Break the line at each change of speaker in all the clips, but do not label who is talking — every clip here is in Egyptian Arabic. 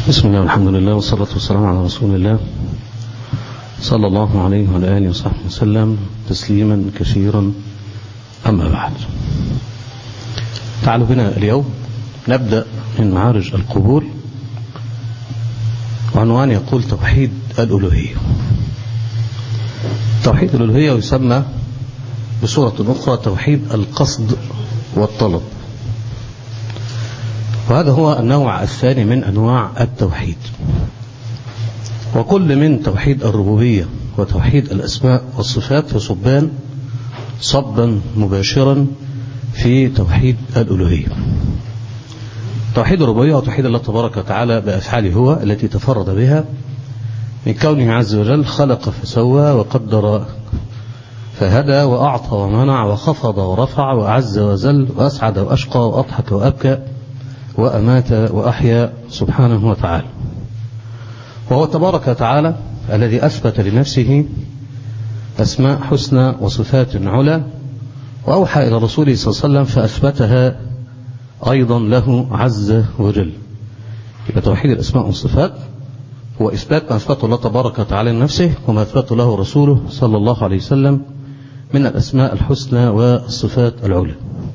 بسم الله والحمد لله والصلاة والسلام على رسول الله صلى الله عليه وعلى آله وصحبه وسلم تسليما كثيرا أما بعد تعالوا بنا اليوم نبدأ من معارج القبول وعنوان يقول توحيد الألوهية توحيد الألوهية يسمى بصورة أخرى توحيد القصد والطلب وهذا هو النوع الثاني من أنواع التوحيد وكل من توحيد الربوبية وتوحيد الأسماء والصفات يصبان صبا مباشرا في توحيد الألوهية توحيد الربوبية وتوحيد الله تبارك وتعالى بأفعاله هو التي تفرد بها من كونه عز وجل خلق فسوى وقدر فهدى وأعطى ومنع وخفض ورفع وأعز وزل وأسعد وأشقى وأضحك وأبكى وأمات وأحيا سبحانه وتعالى وهو تبارك وتعالى الذي أثبت لنفسه أسماء حسنى وصفات علا وأوحى إلى رسوله صلى الله عليه وسلم فأثبتها أيضا له عز وجل يبقى توحيد الأسماء والصفات هو إثبات ما أثبته الله تبارك وتعالى لنفسه وما أثبته له رسوله صلى الله عليه وسلم من الأسماء الحسنى والصفات العلى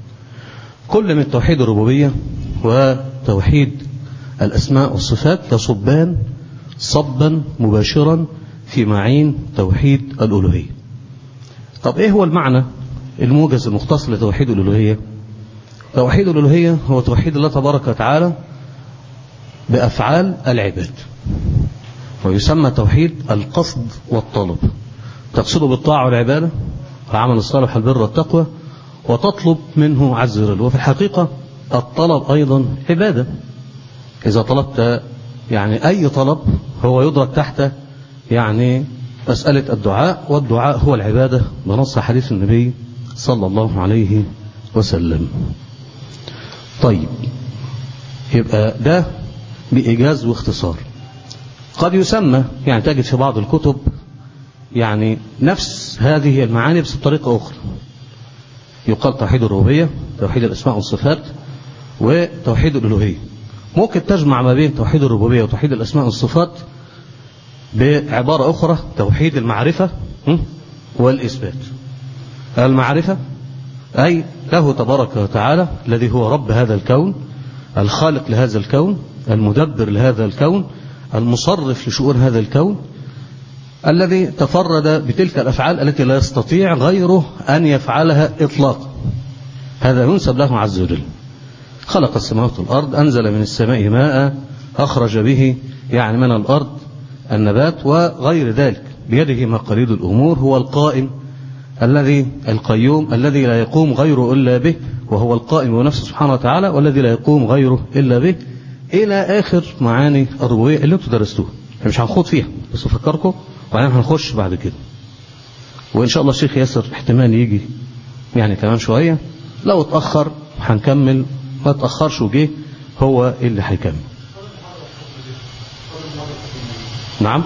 كل من توحيد الربوبية وتوحيد الأسماء والصفات يصبان صبا مباشرا في معين توحيد الألوهية طب إيه هو المعنى الموجز المختص لتوحيد الألوهية توحيد الألوهية هو توحيد الله تبارك وتعالى بأفعال العباد ويسمى توحيد القصد والطلب تقصده بالطاعة والعبادة العمل الصالح البر والتقوى وتطلب منه عز وجل وفي الحقيقة الطلب أيضا عبادة إذا طلبت يعني أي طلب هو يدرك تحت يعني مسألة الدعاء والدعاء هو العبادة بنص حديث النبي صلى الله عليه وسلم طيب يبقى ده بإيجاز واختصار قد يسمى يعني تجد في بعض الكتب يعني نفس هذه المعاني بس بطريقة أخرى يقال توحيد الربوبية توحيد الأسماء والصفات وتوحيد الألوهية ممكن تجمع ما بين توحيد الربوبية وتوحيد الأسماء والصفات بعبارة أخرى توحيد المعرفة والإثبات المعرفة أي له تبارك وتعالى الذي هو رب هذا الكون الخالق لهذا الكون المدبر لهذا الكون المصرف لشؤون هذا الكون الذي تفرد بتلك الأفعال التي لا يستطيع غيره أن يفعلها إطلاقا هذا ينسب له عز وجل خلق السماوات والأرض أنزل من السماء ماء أخرج به يعني من الأرض النبات وغير ذلك بيده مقاليد الأمور هو القائم الذي القيوم الذي لا يقوم غيره إلا به وهو القائم بنفسه سبحانه وتعالى والذي لا يقوم غيره إلا به إلى آخر معاني الربوبية اللي انتم درستوها مش هنخوض فيها بس أفكركم وبعدين هنخش بعد كده وإن شاء الله الشيخ ياسر احتمال يجي يعني كمان شوية لو اتأخر هنكمل ما تأخرش وجه هو اللي هيكمل نعم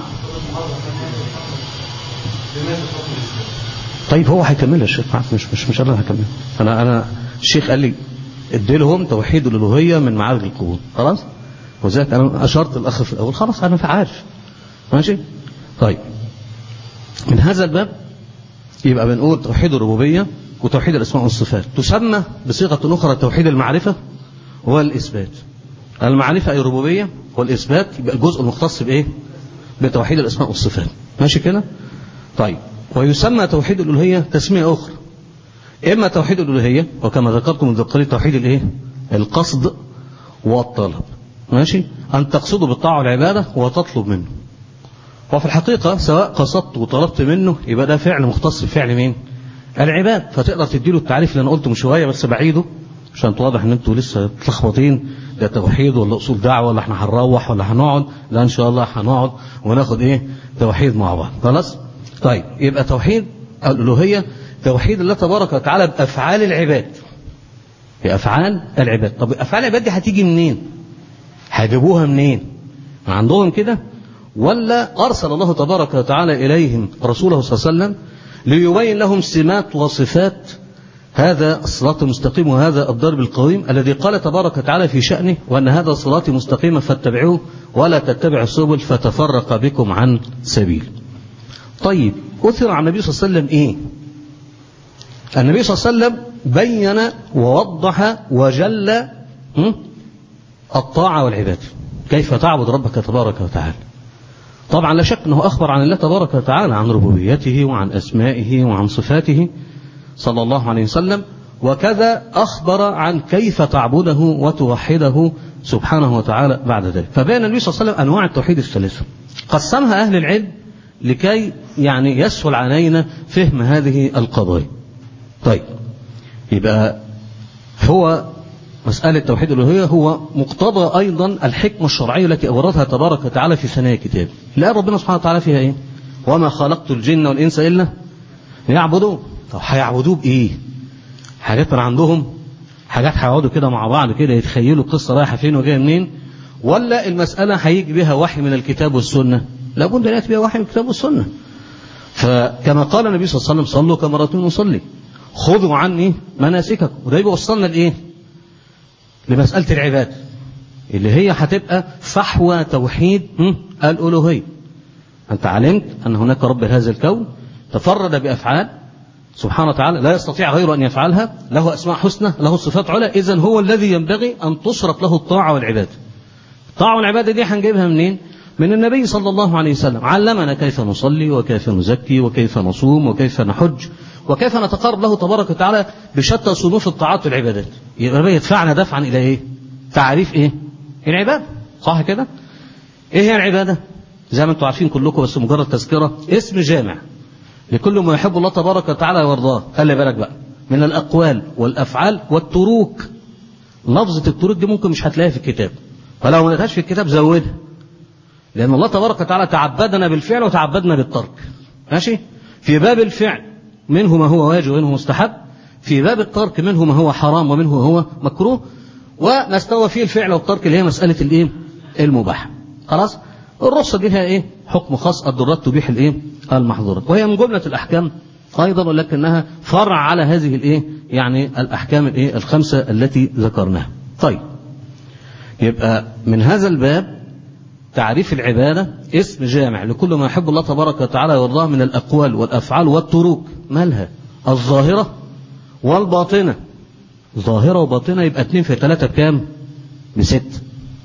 طيب هو هيكملها الشيخ مش مش مش انا هكمل انا انا الشيخ قال لي اديلهم توحيد الالوهيه من معارج القبول خلاص وذلك انا اشرت الاخ في الاول خلاص انا عارف ماشي طيب من هذا الباب يبقى بنقول توحيد الربوبيه وتوحيد الاسماء والصفات تسمى بصيغه اخرى توحيد المعرفه والاثبات المعرفه اي الربوبيه والاثبات يبقى الجزء المختص بايه بتوحيد الاسماء والصفات ماشي كده طيب ويسمى توحيد الالوهيه تسميه اخرى اما توحيد الالوهيه وكما ذكرت من قليل توحيد الايه القصد والطلب ماشي ان تقصده بالطاعه والعباده وتطلب منه وفي الحقيقة سواء قصدت وطلبت منه يبقى ده فعل مختص بفعل مين العباد فتقدر تديله التعريف اللي انا قلته من شوية بس بعيده عشان توضح ان انتوا لسه متلخبطين ده توحيد ولا اصول دعوه ولا احنا هنروح ولا هنقعد لا ان شاء الله هنقعد وناخد ايه توحيد مع بعض خلاص طيب يبقى توحيد الالوهيه توحيد الله تبارك وتعالى بافعال العباد بافعال العباد طب افعال العباد دي هتيجي منين هيجيبوها منين عندهم كده ولا ارسل الله تبارك وتعالى اليهم رسوله صلى الله عليه وسلم ليبين لهم سمات وصفات هذا الصراط المستقيم وهذا الضرب القويم الذي قال تبارك وتعالى في شأنه وأن هذا صراطي مستقيما فاتبعوه ولا تتبعوا السبل فتفرق بكم عن سبيل طيب أثر عن النبي صلى الله عليه وسلم إيه النبي صلى الله عليه وسلم بين ووضح وجل الطاعة والعبادة كيف تعبد ربك تبارك وتعالى طبعا لا شك أنه أخبر عن الله تبارك وتعالى عن ربوبيته وعن أسمائه وعن صفاته صلى الله عليه وسلم وكذا أخبر عن كيف تعبده وتوحده سبحانه وتعالى بعد ذلك فبين النبي صلى الله عليه وسلم أنواع التوحيد الثلاثة قسمها أهل العلم لكي يعني يسهل علينا فهم هذه القضايا طيب يبقى هو مسألة توحيد الألوهية هو مقتضى أيضا الحكمة الشرعية التي أوردها تبارك وتعالى في ثنايا كتابه لا ربنا سبحانه وتعالى فيها إيه وما خلقت الجن والإنس إلا يعبدون طب هيعبدوه بإيه حاجات من عندهم حاجات هيقعدوا كده مع بعض كده يتخيلوا القصة رايحة فين وجاية منين ولا المسألة هيجي بها وحي من الكتاب والسنة لابد أن يأتي بها وحي من الكتاب والسنة فكما قال النبي صلى الله عليه وسلم صلوا كما رأيتم نصلي خذوا عني مناسككم وده يبقى وصلنا لإيه لمسألة العبادة اللي هي هتبقى فحوى توحيد الألوهية أنت علمت أن هناك رب هذا الكون تفرد بأفعال سبحانه وتعالى لا يستطيع غيره أن يفعلها له أسماء حسنى له صفات علا إذا هو الذي ينبغي أن تصرف له الطاعة والعبادة الطاعة والعبادة دي هنجيبها منين من النبي صلى الله عليه وسلم علمنا كيف نصلي وكيف نزكي وكيف نصوم وكيف نحج وكيف نتقرب له تبارك وتعالى بشتى صنوف الطاعات والعبادات يبقى يدفعنا دفعا إلى إيه تعريف إيه العبادة صح كده إيه هي العبادة زي ما انتم عارفين كلكم بس مجرد تذكرة اسم جامع لكل ما يحب الله تبارك وتعالى ويرضاه خلي بالك بقى من الأقوال والأفعال والتروك لفظة التروك دي ممكن مش هتلاقيها في الكتاب فلو ما لقيتهاش في الكتاب زودها لأن الله تبارك وتعالى تعبدنا بالفعل وتعبدنا بالترك ماشي في باب الفعل منه ما هو واجب ومنه مستحب في باب الترك منه ما هو حرام ومنه هو مكروه وما استوى فيه الفعل والترك اللي هي مسألة الايه المباح خلاص الرخصة دي لها ايه حكم خاص الضرورات تبيح الايه المحظورات وهي من جملة الأحكام أيضا ولكنها فرع على هذه الايه يعني الأحكام الايه الخمسة التي ذكرناها طيب يبقى من هذا الباب تعريف العبادة اسم جامع لكل ما يحب الله تبارك وتعالى ويرضاه من الأقوال والأفعال والتروك مالها الظاهرة والباطنة ظاهرة وباطنة يبقى اتنين في ثلاثة بكام بست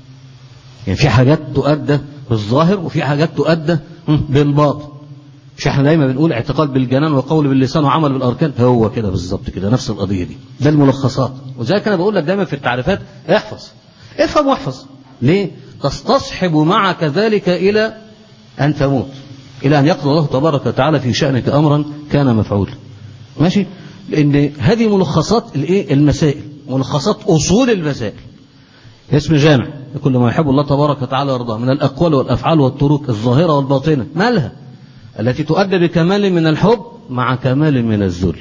يعني في حاجات تؤدى بالظاهر وفي حاجات تؤدى بالباطن مش احنا دايما بنقول اعتقاد بالجنان وقول باللسان وعمل بالاركان هو كده بالظبط كده نفس القضيه دي ده الملخصات وذلك انا بقول لك دايما في التعريفات احفظ افهم واحفظ ليه تستصحب معك ذلك الى ان تموت الى ان يقضي الله تبارك وتعالى في شانك امرا كان مفعولا ماشي لان هذه ملخصات الايه المسائل ملخصات اصول المسائل اسم جامع كل ما يحب الله تبارك وتعالى ويرضاه من الأقوال والأفعال والتروك الظاهرة والباطنة مالها التي تؤدى بكمال من الحب مع كمال من الذل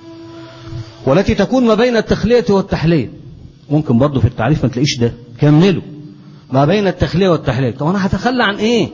والتي تكون ما بين التخلية والتحلية ممكن برضه في التعريف ما تلاقيش ده كمله ما بين التخلية والتحلية طب أنا هتخلى عن إيه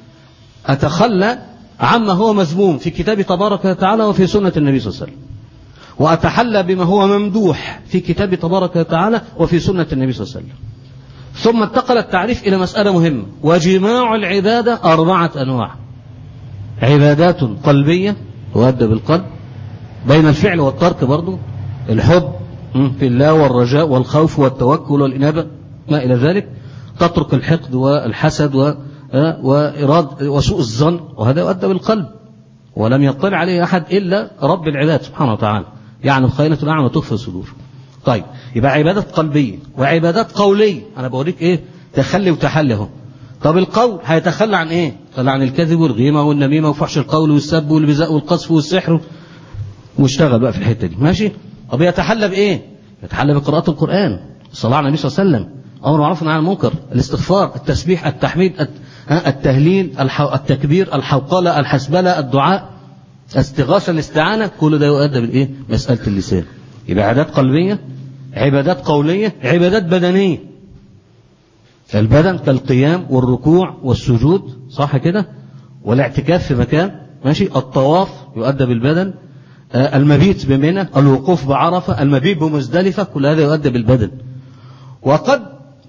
أتخلى عما هو مذموم في كتاب تبارك وتعالى وفي سنة النبي صلى الله عليه وسلم وأتحلى بما هو ممدوح في كتاب تبارك وتعالى وفي سنة النبي صلى الله عليه وسلم ثم انتقل التعريف إلى مسألة مهمة وجماع العبادة أربعة أنواع عبادات قلبية تؤدى بالقلب بين الفعل والترك برضو الحب في الله والرجاء والخوف والتوكل والإنابة ما إلى ذلك تترك الحقد والحسد و وإراد وسوء الظن وهذا يؤدى بالقلب ولم يطلع عليه أحد إلا رب العباد سبحانه وتعالى يعني خائنة الأعمى تخفي الصدور طيب يبقى عبادات قلبية وعبادات قولية أنا بوريك إيه تخلي وتحلي اهو طب القول هيتخلى عن إيه تخلى عن الكذب والغيمة والنميمة وفحش القول والسب والبزاء والقذف والسحر واشتغل بقى في الحتة دي ماشي طب يتحلى بإيه يتحلى بقراءة القرآن الصلاة على النبي صلى الله عليه وسلم أمر معروف عن المنكر الاستغفار التسبيح التحميد التهليل التكبير الحوقلة الحسبلة الدعاء استغاثة الاستعانة كل ده يؤدى بالإيه مسألة اللسان يبقى عادات قلبية عبادات قولية عبادات بدنية البدن كالقيام والركوع والسجود صح كده والاعتكاف في مكان ماشي الطواف يؤدى بالبدن آه المبيت بمنى الوقوف بعرفة المبيت بمزدلفة كل هذا يؤدى بالبدن وقد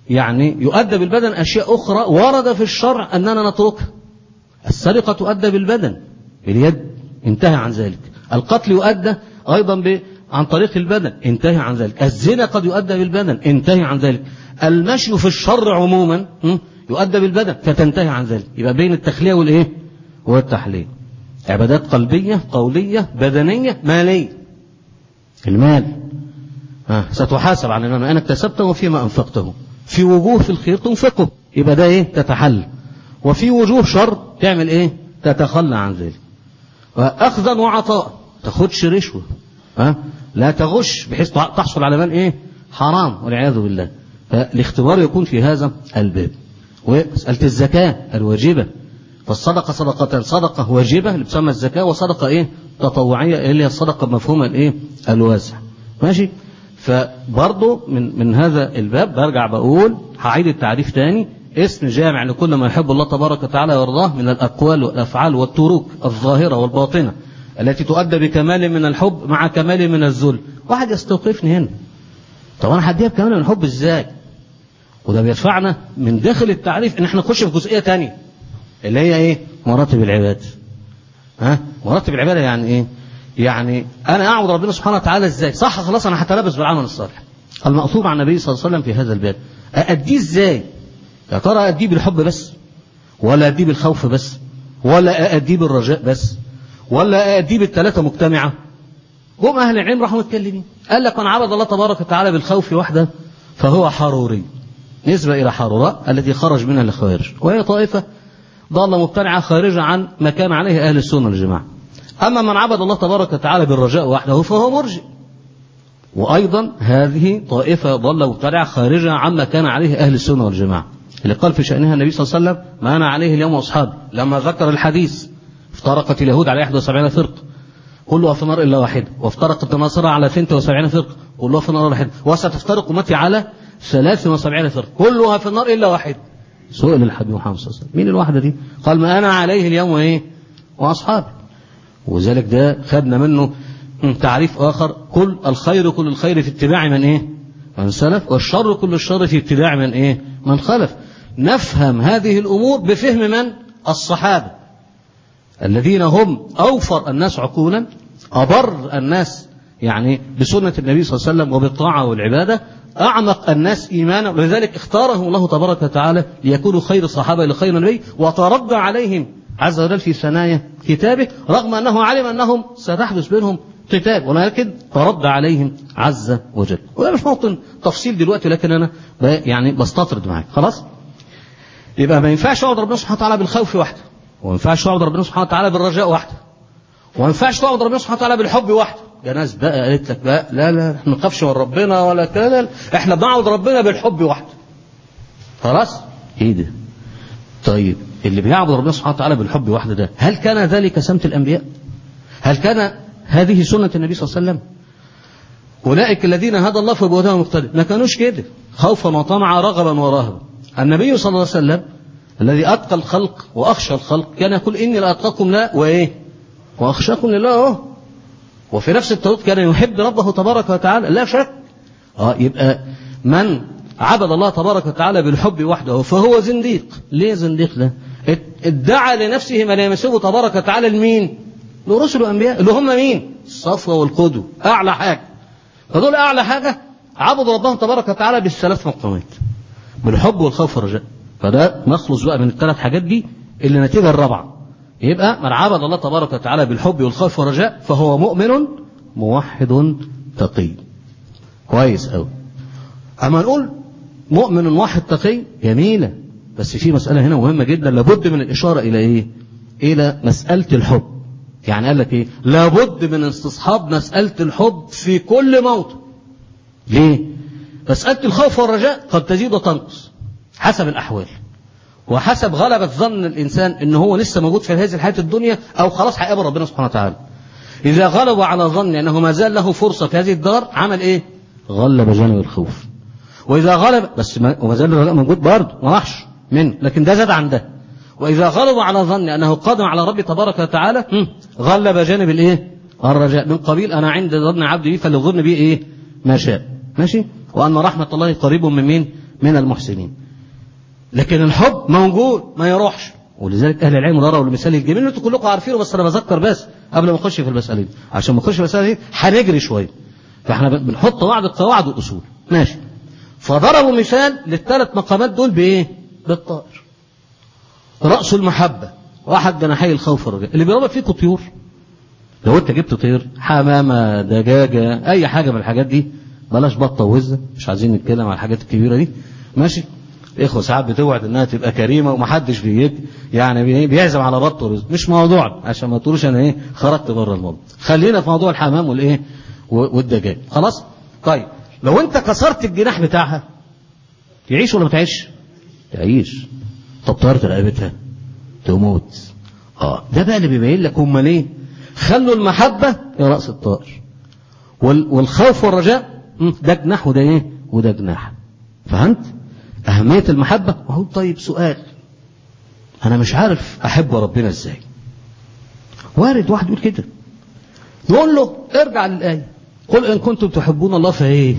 يعني يؤدى بالبدن أشياء أخرى ورد في الشرع أننا نتركها السرقة تؤدى بالبدن باليد انتهى عن ذلك القتل يؤدى أيضا ب... عن طريق البدن انتهى عن ذلك الزنا قد يؤدى بالبدن انتهى عن ذلك المشي في الشر عموما يؤدى بالبدن فتنتهي عن ذلك يبقى بين التخلية والإيه والتحليل عبادات قلبية قولية بدنية مالية المال آه. ستحاسب عن ما أنا اكتسبته وفيما أنفقته في وجوه في الخير تنفقه يبقى ده إيه تتحل وفي وجوه شر تعمل إيه تتخلى عن ذلك وأخذا وعطاء تاخدش رشوة ها لا تغش بحيث تحصل على مال إيه حرام والعياذ بالله فالاختبار يكون في هذا الباب ومسألة الزكاة الواجبة فالصدقة صدقتان صدقة واجبة اللي بتسمى الزكاة وصدقة ايه تطوعية اللي هي الصدقة بمفهومها الايه الواسع ماشي فبرضه من من هذا الباب برجع بقول هعيد التعريف تاني اسم جامع لكل ما يحب الله تبارك وتعالى ويرضاه من الأقوال والأفعال والتروك الظاهرة والباطنة التي تؤدى بكمال من الحب مع كمال من الذل واحد يستوقفني هنا طب انا هديها بكمال من الحب ازاي وده بيدفعنا من داخل التعريف ان احنا نخش في جزئيه تانية اللي هي ايه مراتب العباده ها مراتب العباده يعني ايه يعني انا اعبد ربنا سبحانه وتعالى ازاي صح خلاص انا هتلبس بالعمل الصالح المأثور عن النبي صلى الله عليه وسلم في هذا الباب أأديه ازاي يا ترى أأديه بالحب بس ولا أأديه بالخوف بس ولا أأديه بالرجاء بس ولا أأديه بالثلاثة مجتمعة هم أهل العلم راحوا متكلمين قال لك من عبد الله تبارك وتعالى بالخوف وحده فهو حروري نسبة إلى حروراء التي خرج منها الخوارج وهي طائفة ضالة مبتدعة خارجة عن ما كان عليه أهل السنة والجماعة أما من عبد الله تبارك وتعالى بالرجاء وحده فهو مرجئ وأيضا هذه طائفة ضالة مبتدعة خارجة عما كان عليه أهل السنة والجماعة اللي قال في شأنها النبي صلى الله عليه وسلم ما أنا عليه اليوم وأصحابي لما ذكر الحديث افترقت اليهود على 71 فرقة كلها في النار إلا واحدة وافترقت النصارى على 72 فرقة كلها في النار واحدة وستفترق أمتي على 73 فرقة كلها في النار إلا واحدة سئل الحبيب محمد صلى الله عليه وسلم مين الواحدة دي قال ما أنا عليه اليوم وإيه وأصحابي وذلك ده خدنا منه تعريف آخر كل الخير كل الخير في اتباع من إيه من سلف والشر كل الشر في اتباع من إيه من خلف نفهم هذه الأمور بفهم من الصحابة الذين هم أوفر الناس عقولا أبر الناس يعني بسنة النبي صلى الله عليه وسلم وبالطاعة والعبادة أعمق الناس إيمانا ولذلك اختارهم الله تبارك وتعالى ليكونوا خير الصحابة لخير النبي وتربى عليهم عز وجل في ثنايا كتابه رغم أنه علم أنهم ستحدث بينهم قتال ولكن ترد عليهم عز وجل وده مش موطن تفصيل دلوقتي لكن أنا يعني بستطرد معاك خلاص يبقى ما ينفعش اعبد ربنا سبحانه وتعالى بالخوف وحده وما ينفعش اعبد ربنا سبحانه وتعالى بالرجاء وحده وما ينفعش تعبد ربنا سبحانه وتعالى بالحب وحده يا ناس بقى قالت لك بقى لا لا احنا ما نخافش من ربنا ولا كده احنا بنعبد ربنا بالحب وحده خلاص ايه ده طيب اللي بيعبد ربنا سبحانه وتعالى بالحب وحده ده هل كان ذلك سمت الانبياء هل كان هذه سنة النبي صلى الله عليه وسلم أولئك الذين هدى الله فبهداهم مقتدى ما كانوش كده خوفا وطمعا رغبا ورهبا النبي صلى الله عليه وسلم الذي أتقى الخلق وأخشى الخلق كان يقول إني لأتقاكم لا وإيه وأخشاكم لله أهو وفي نفس التوقيت كان يحب ربه تبارك وتعالى لا شك اه يبقى من عبد الله تبارك وتعالى بالحب وحده فهو زنديق ليه زنديق ده ادعى لنفسه ما لا يمسه تبارك وتعالى لمين لرسل الأنبياء اللي هم مين الصفوة والقدوة أعلى حاجة فدول أعلى حاجة عبدوا ربهم تبارك وتعالى بالثلاث مقامات بالحب والخوف والرجاء فده نخلص بقى من الثلاث حاجات دي اللي نتيجة الرابعة يبقى من عبد الله تبارك وتعالى بالحب والخوف والرجاء فهو مؤمن موحد تقي كويس قوي اما نقول مؤمن واحد تقي جميلة بس في مسألة هنا مهمة جدا لابد من الإشارة إلى إيه إلى مسألة الحب يعني قال لك إيه لابد من استصحاب مسألة الحب في كل موطن ليه مسألة الخوف والرجاء قد تزيد وتنقص حسب الأحوال وحسب غلبة ظن الإنسان إن هو لسه موجود في هذه الحياة الدنيا أو خلاص هيقابل ربنا سبحانه وتعالى إذا غلب على ظن أنه ما زال له فرصة في هذه الدار عمل إيه غلب جانب الخوف وإذا غلب بس ما وما زال الرجاء موجود برضه ما راحش منه لكن ده زاد عن ده وإذا غلب على ظن أنه قادم على ربي تبارك وتعالى غلب جانب الإيه الرجاء من قبيل أنا عند ظن عبدي بي فليظن بي إيه ما شاء ماشي وأن رحمة الله قريب من مين من المحسنين لكن الحب موجود ما يروحش ولذلك اهل العلم ضربوا المثال الجميل اللي انتوا كلكم عارفينه بس انا بذكر بس قبل ما نخش في المساله دي عشان ما نخش في المساله دي هنجري شويه فاحنا بنحط بعض القواعد والاصول ماشي فضربوا مثال للثلاث مقامات دول بايه بالطائر راس المحبه واحد جناحي الخوف والرجاء اللي بيربى فيكم طيور لو انت جبت طير حمامه دجاجه اي حاجه من الحاجات دي بلاش بطه ووزه مش عايزين نتكلم على الحاجات الكبيره دي ماشي الاخوه ساعات بتوعد انها تبقى كريمه ومحدش بيجي يعني بي- بيعزم على بط ورزق مش موضوع عشان ما تقولوش انا ايه خرجت بره الموضوع خلينا في موضوع الحمام والايه و- والدجاج خلاص طيب لو انت كسرت الجناح بتاعها تعيش ولا ما تعيش تعيش طب طارت رقبتها تموت اه ده بقى اللي بيبين لك هم ليه خلوا المحبه هي راس الطائر وال- والخوف والرجاء مم، ده جناح وده ايه وده جناح فهمت أهمية المحبة وهو طيب سؤال أنا مش عارف أحب ربنا إزاي وارد واحد يقول كده نقول له ارجع للآية قل إن كنتم تحبون الله فإيه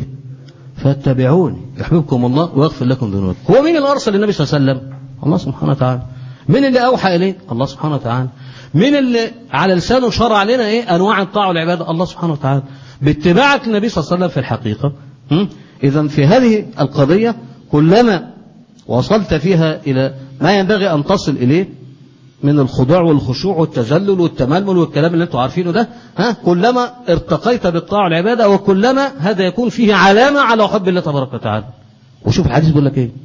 فاتبعوني يحببكم الله ويغفر لكم ذنوبكم هو مين اللي أرسل النبي صلى الله عليه وسلم الله سبحانه وتعالى مين اللي أوحى إليه الله سبحانه وتعالى مين اللي على لسانه شرع لنا إيه أنواع الطاعة والعبادة الله سبحانه وتعالى باتباعك للنبي صلى الله عليه وسلم في الحقيقة إذا في هذه القضية كلما وصلت فيها إلى ما ينبغي أن تصل إليه من الخضوع والخشوع والتذلل والتململ والكلام اللي انتم عارفينه ده ها كلما ارتقيت بالطاعة والعبادة وكلما هذا يكون فيه علامة على حب الله تبارك وتعالى وشوف الحديث بيقول لك ايه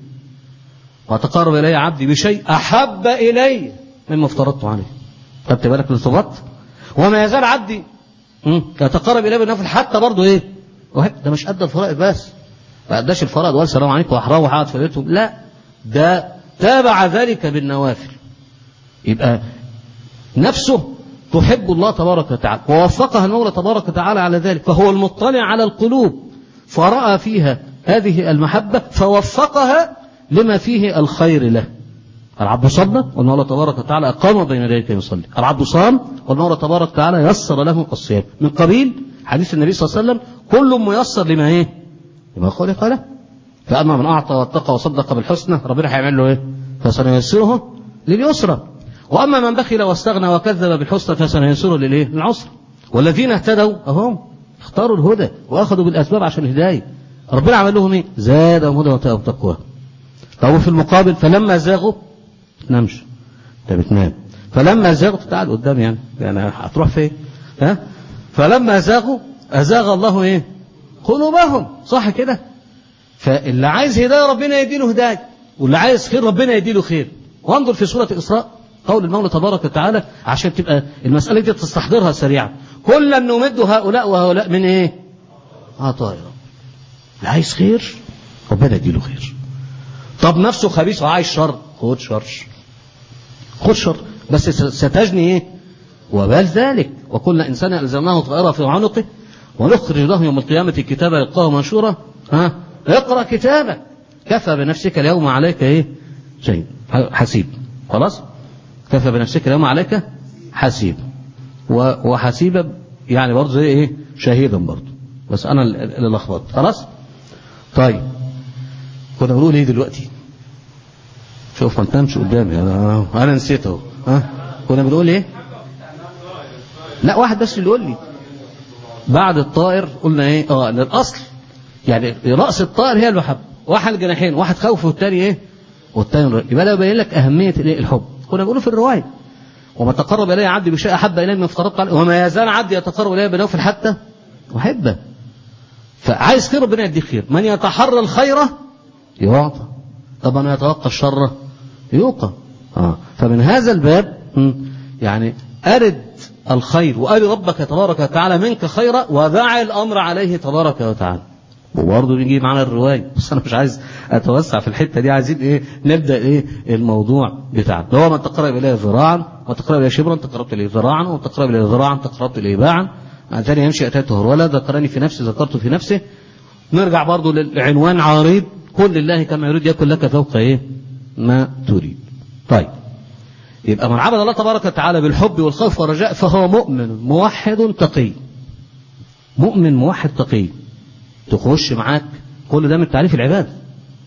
وتقرب الي عبدي بشيء احب الي مما افترضته عليه خدت بالك من الصفات وما يزال عبدي مم، يتقرب الي بالنفل حتى برضه ايه وهي- ده مش قد الفرائض بس ما قداش الفرائض وقال السلام عليكم واحروح اقعد في بيتهم لا ده تابع ذلك بالنوافل يبقى نفسه تحب الله تبارك وتعالى ووفقها المولى تبارك وتعالى على ذلك فهو المطلع على القلوب فرأى فيها هذه المحبة فوفقها لما فيه الخير له العبد صلى والمولى تبارك وتعالى أقام بين يديك يصلي العبد صام والمولى تبارك وتعالى يسر له الصيام من قبيل حديث النبي صلى الله عليه وسلم كل ميسر لما ايه لما خلق له فأما من أعطى واتقى وصدق بالحسنى ربنا هيعمل له ايه فسنيسره لليسرى وأما من بخل واستغنى وكذب بالحسنى فسنيسره للايه للعسرى والذين اهتدوا أهم اختاروا الهدى وأخذوا بالأسباب عشان الهداية ربنا عمل لهم ايه زادهم هدى وتقوى طب وفي المقابل فلما زاغوا نمش انت بتنام فلما زاغوا تعال قدام يعني يعني هتروح فين ها فلما زاغوا أزاغ الله ايه قلوبهم صح كده فاللي عايز هداية ربنا يديله هداية واللي عايز خير ربنا يديله خير وانظر في سورة الإسراء قول المولى تبارك وتعالى عشان تبقى المسألة دي تستحضرها سريعا كلا نمد هؤلاء وهؤلاء من ايه عطاء رب اللي عايز خير ربنا يديله خير طب نفسه خبيث وعايز شر خد شر خد شر بس ستجني ايه وبال ذلك وكل انسان الزمناه طائره في عنقه ونخرج له يوم القيامه كتابا يلقاه منشورا ها اقرا كتابك كفى بنفسك اليوم عليك ايه شيء حسيب خلاص كفى بنفسك اليوم عليك حسيب و- وحسيبا يعني برضه زي ايه شهيدا برضه بس انا اللي لخبطت خلاص طيب كنا بنقول ايه دلوقتي شوف ما تنامش قدامي انا انا نسيت اهو ها كنا بنقول ايه لا واحد بس اللي يقول لي بعد الطائر قلنا ايه اه ان الاصل يعني راس الطائر هي المحبه واحد الجناحين واحد خوف والتاني ايه والتاني رجاء. يبقى ده يبين لك اهميه الايه الحب كنا بنقوله في الروايه وما تقرب الي عبدي بشيء احب الي مما افترضت عليه وما يزال عبدي يتقرب الي بنوفل حتى احبه فعايز خير ربنا يديك خير من يتحرى الخير يعطى طب من يتوقى الشر يوقى آه. فمن هذا الباب م، يعني أرد الخير وأرد ربك تبارك وتعالى منك خيرا ودع الأمر عليه تبارك وتعالى وبرضه بيجي معنا الرواية بس أنا مش عايز أتوسع في الحتة دي عايزين إيه نبدأ إيه الموضوع بتاعنا لو من تقرب إليه ذراعا وتقرب إليه شبرا تقربت إليه ذراعا وتقرب إليه ذراعا تقربت إليه باعا ثاني يمشي أتيته هرولا ذكرني في نفسي ذكرته في نفسه نرجع برضه للعنوان عريض كل لله كما يريد يكن لك فوق ايه ما تريد طيب يبقى من عبد الله تبارك وتعالى بالحب والخوف والرجاء فهو مؤمن موحد تقي مؤمن موحد تقي تخش معاك كل ده من تعريف العباده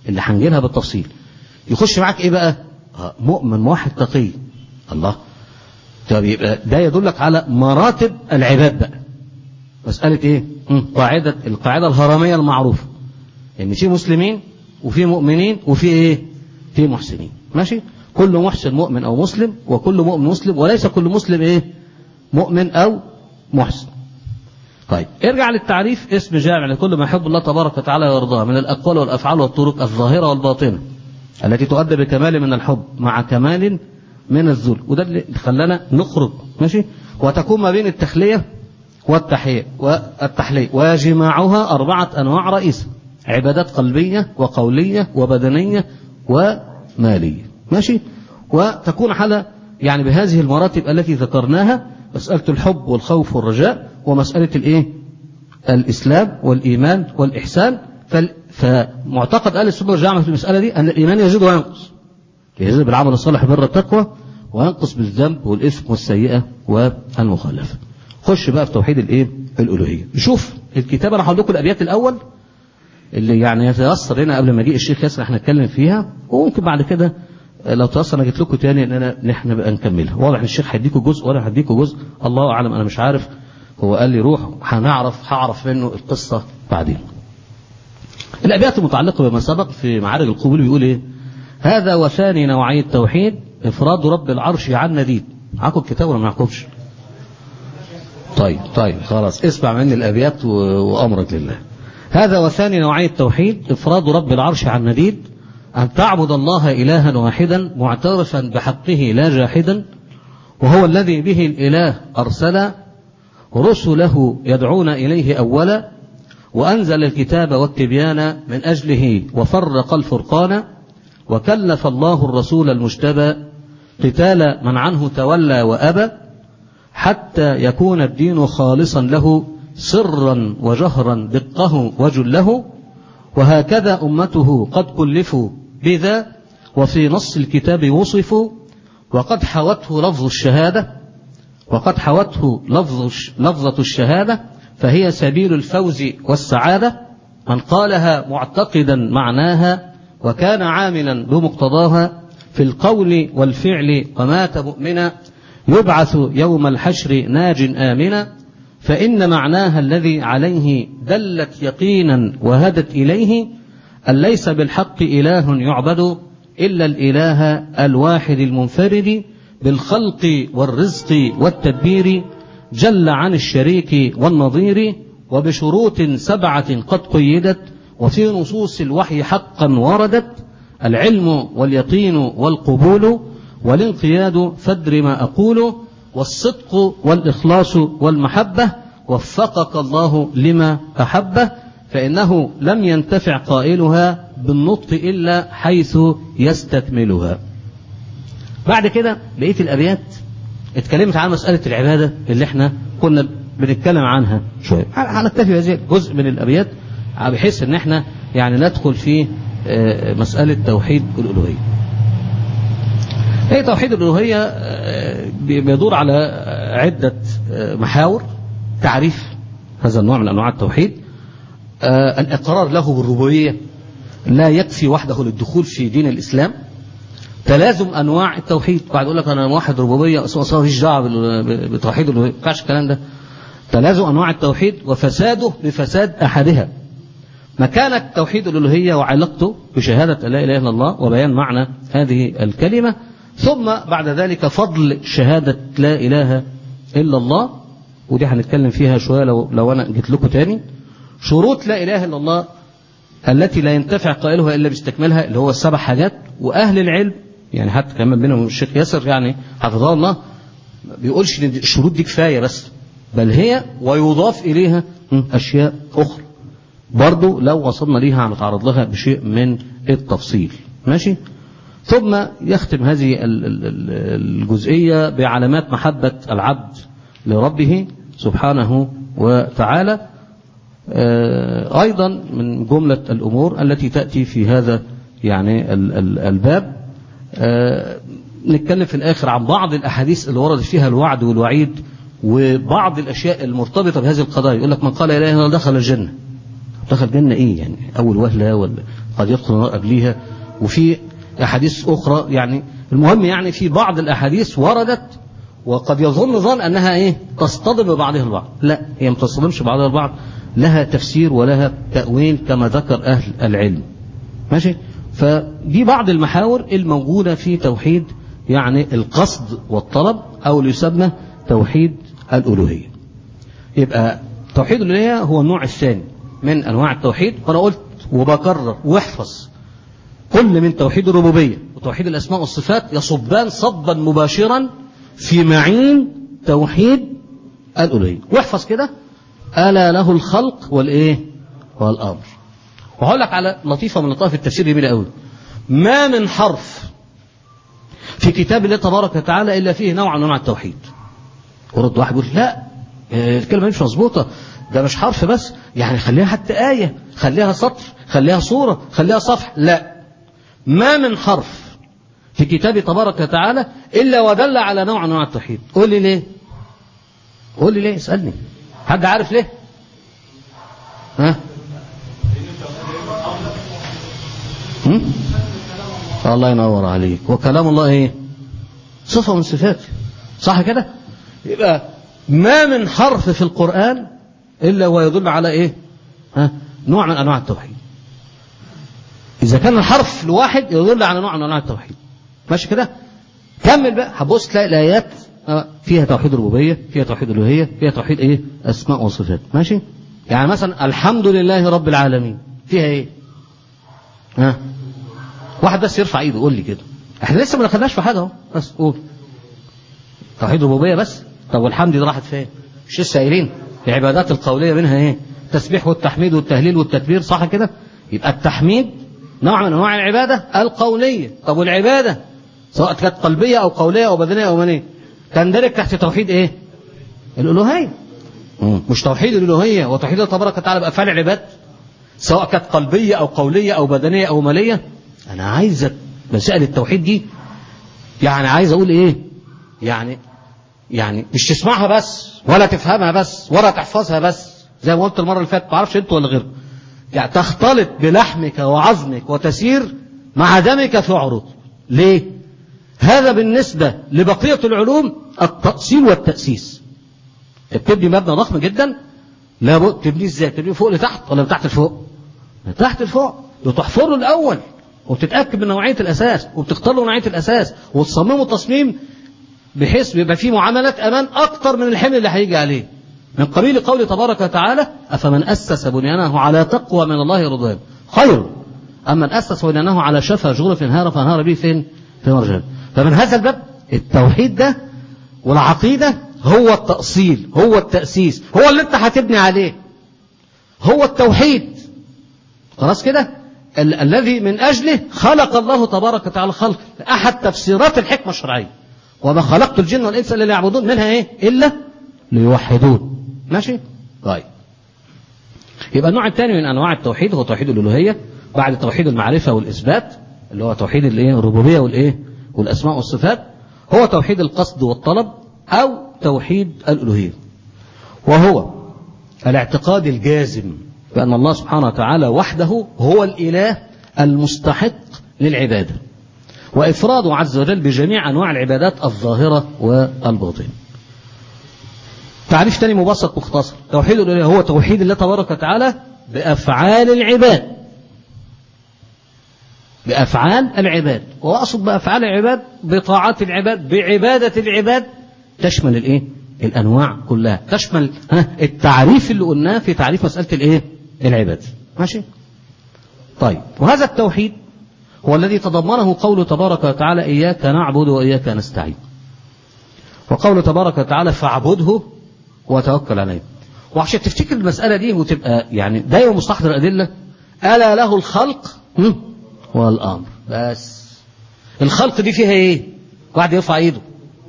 اللي هنجيلها بالتفصيل يخش معاك ايه بقى آه، مؤمن موحد تقي الله طب يبقى ده يدلك على مراتب العباد بقى مسألة ايه مم. قاعدة القاعدة الهرمية المعروفة ان في مسلمين وفي مؤمنين وفي ايه في محسنين ماشي كل محسن مؤمن او مسلم وكل مؤمن مسلم وليس كل مسلم ايه مؤمن او محسن طيب ارجع للتعريف اسم جامع لكل ما يحب الله تبارك وتعالى ويرضاه من الاقوال والافعال والطرق الظاهره والباطنه التي تؤدى بكمال من الحب مع كمال من الذل وده اللي خلانا نخرج ماشي وتكون ما بين التخليه والتحية والتحلية وجماعها أربعة أنواع رئيسة عبادات قلبية وقولية وبدنية ومالية ماشي وتكون على يعني بهذه المراتب التي ذكرناها مسألة الحب والخوف والرجاء ومسألة الإيه الإسلام والإيمان والإحسان فال- فمعتقد أهل السنة والجماعة في المسألة دي أن الإيمان يزيد وينقص يزيد بالعمل الصالح بر التقوى وينقص بالذنب والإثم والسيئة والمخالفة خش بقى في توحيد الايه الالوهيه نشوف الكتاب انا هقول لكم الابيات الاول اللي يعني يتيسر هنا قبل ما يجي الشيخ ياسر احنا نتكلم فيها وممكن بعد كده لو تيسر انا جيت لكم تاني ان انا نحن بقى نكملها واضح ان الشيخ هيديكم جزء وانا هديكم جزء الله اعلم انا مش عارف هو قال لي روح هنعرف هعرف منه القصه بعدين الابيات المتعلقه بما سبق في معارج القبول بيقول ايه هذا وثاني نوعي التوحيد افراد رب العرش عن نديد معاكم الكتاب ولا ما معاكمش طيب طيب خلاص اسمع مني الابيات و- وامرك لله هذا وثاني نوعي التوحيد افراد رب العرش عن نديد ان تعبد الله الها واحدا معترفا بحقه لا جاحدا وهو الذي به الاله ارسل رسله يدعون اليه اولا وانزل الكتاب والتبيان من اجله وفرق الفرقان وكلف الله الرسول المجتبى قتال من عنه تولى وابى حتى يكون الدين خالصا له سرا وجهرا دقه وجله وهكذا أمته قد كلفوا بذا وفي نص الكتاب وصفوا وقد حوته لفظ الشهادة وقد حوته لفظ الش- لفظة الشهادة فهي سبيل الفوز والسعادة من قالها معتقدا معناها وكان عاملا بمقتضاها في القول والفعل ومات مؤمنا يبعث يوم الحشر ناج آمنا فإن معناها الذي عليه دلت يقينا وهدت إليه أن ليس بالحق إله يعبد إلا الإله الواحد المنفرد بالخلق والرزق والتدبير جل عن الشريك والنظير وبشروط سبعة قد قيدت وفي نصوص الوحي حقا وردت العلم واليقين والقبول والانقياد فدر ما أقول والصدق والإخلاص والمحبة وفقك الله لما أحبه فإنه لم ينتفع قائلها بالنطق إلا حيث يستكملها بعد كده بقية الأبيات اتكلمت عن مسألة العبادة اللي احنا كنا بنتكلم عنها شوية هنكتفي بهذه جزء من الأبيات بحيث ان احنا يعني ندخل في آه، مسألة توحيد الألوهية هي توحيد الألوهية آه، بيدور على عدة آه، محاور تعريف هذا النوع من أنواع التوحيد آه، الإقرار له بالربوبية لا يكفي وحده للدخول في دين الإسلام تلازم أنواع التوحيد بعد يقول لك أنا موحد ربوبية أصلا مفيش دعوة بال- بتوحيد الألوهية ما ينفعش الكلام ده تلازم أنواع التوحيد وفساده بفساد أحدها مكانة توحيد الألوهية وعلاقته بشهادة لا إله إلا الله وبيان معنى هذه الكلمة ثم بعد ذلك فضل شهادة لا إله إلا الله ودي هنتكلم فيها شوية لو, لو أنا جيت لكم تاني شروط لا إله إلا الله التي لا ينتفع قائلها إلا باستكمالها اللي هو السبع حاجات وأهل العلم يعني حتى كمان بينهم الشيخ ياسر يعني حفظه الله ما بيقولش ان الشروط دي كفاية بس بل هي ويضاف إليها أشياء أخرى برضو لو وصلنا ليها هنتعرض لها بشيء من التفصيل ماشي ثم يختم هذه ال- ال- ال- الجزئية بعلامات محبة العبد لربه سبحانه وتعالى آه، أيضا من جملة الأمور التي تأتي في هذا يعني ال- ال- الباب آه، نتكلم في الآخر عن بعض الأحاديث اللي ورد فيها الوعد والوعيد وبعض الأشياء المرتبطة بهذه القضايا يقول لك من قال لا إله إلا الله دخل الجنة دخل الجنة إيه يعني أول وهلة ولا قد يدخل النار قبليها وفي أحاديث أخرى يعني المهم يعني في بعض الأحاديث وردت وقد يظن ظن أنها إيه تصطدم ببعضها البعض لا هي ما تصطدمش ببعضها البعض لها تفسير ولها تأويل كما ذكر أهل العلم ماشي فدي بعض المحاور الموجودة في توحيد يعني القصد والطلب أو اللي يسمى توحيد الألوهية يبقى توحيد الألوهية هو النوع الثاني من أنواع التوحيد وأنا قلت وبكرر واحفظ كل من توحيد الربوبية وتوحيد الأسماء والصفات يصبان صبا مباشرا في معين توحيد الألوهية واحفظ كده ألا له الخلق والإيه والأمر وهقول لك على لطيفة من لطائف التفسير جميلة قوي ما من حرف في كتاب الله تبارك وتعالى إلا فيه نوع من أنواع التوحيد ورد واحد يقول لا الكلمة مش مظبوطة ده مش حرف بس يعني خليها حتى آية خليها سطر خليها صورة خليها صفحة لا ما من حرف في كتاب تبارك وتعالى إلا ودل على نوع من أنواع التوحيد قول لي ليه قول لي ليه اسألني حد عارف ليه ها هم؟ الله ينور عليك وكلام الله ايه صفة من صفاته صح كده يبقى ما من حرف في القرآن إلا ويدل على إيه ها؟ نوع من أنواع التوحيد إذا كان الحرف الواحد يدل على نوع من أنواع التوحيد ماشي كده كمل بقى هتبص تلاقي الآيات فيها توحيد ربوبية فيها توحيد ألوهية فيها توحيد إيه أسماء وصفات ماشي يعني مثلا الحمد لله رب العالمين فيها إيه ها واحد بس يرفع ايده قول لي كده احنا لسه ما دخلناش في حاجه اهو بس قول توحيد ربوبيه بس طب والحمد دي راحت فين مش لسه قايلين العبادات القوليه منها ايه التسبيح والتحميد والتهليل والتكبير صح كده يبقى التحميد نوع من انواع العباده القوليه طب والعباده سواء كانت قلبيه او قوليه او بدنيه او منيه تندرج تحت توحيد ايه الالوهيه مش توحيد الالوهيه وتوحيد الله تبارك وتعالى بافعال العباد سواء كانت قلبيه او قوليه او بدنيه او ماليه انا عايزك مسائل التوحيد دي يعني عايز اقول ايه يعني يعني مش تسمعها بس ولا تفهمها بس ولا تحفظها بس زي ما قلت المره اللي فاتت ما اعرفش انت ولا غيرك يعني تختلط بلحمك وعظمك وتسير مع دمك في عروق ليه هذا بالنسبه لبقيه العلوم التاصيل والتاسيس بتبني مبنى ضخم جدا لابد تبنيه ازاي تبنيه فوق لتحت ولا من تحت لفوق من تحت لفوق وتحفره الاول وبتتاكد من نوعيه الاساس وبتختار له نوعيه الاساس وتصممه تصميم بحيث بيبقى فيه معاملات امان اكتر من الحمل اللي هيجي عليه من قبيل قول تبارك وتعالى افمن اسس بنيانه على تقوى من الله رضوان خير اما من اسس بنيانه على شفا جغرف انهار فانهار به فين في مرجان فمن هذا الباب التوحيد ده والعقيده هو التاصيل هو التاسيس هو اللي انت هتبني عليه هو التوحيد خلاص كده ال- الذي من أجله خلق الله تبارك وتعالى خلق أحد تفسيرات الحكمة الشرعية وما خلقت الجن والإنس إلا ليعبدون منها إيه إلا ليوحدون ماشي طيب يبقى النوع الثاني من أنواع التوحيد هو توحيد الألوهية بعد توحيد المعرفة والإثبات اللي هو توحيد الإيه الربوبية والإيه والأسماء والصفات هو توحيد القصد والطلب أو توحيد الألوهية وهو الاعتقاد الجازم بأن الله سبحانه وتعالى وحده هو الإله المستحق للعبادة وإفراده عز وجل بجميع أنواع العبادات الظاهرة والباطنة تعريف تاني مبسط مختصر توحيد الإله هو توحيد الله تبارك وتعالى بأفعال العباد بأفعال العباد وأقصد بأفعال العباد بطاعات العباد بعبادة العباد تشمل الإيه؟ الأنواع كلها تشمل ها التعريف اللي قلناه في تعريف مسألة الإيه؟ العباد ماشي طيب وهذا التوحيد هو الذي تضمنه قوله تبارك وتعالى إياك نعبد وإياك نستعين وقوله تبارك وتعالى فاعبده وتوكل عليه وعشان تفتكر المسألة دي وتبقى يعني دايما مستحضر الأدلة ألا له الخلق هم؟ والأمر بس الخلق دي فيها إيه واحد يرفع إيده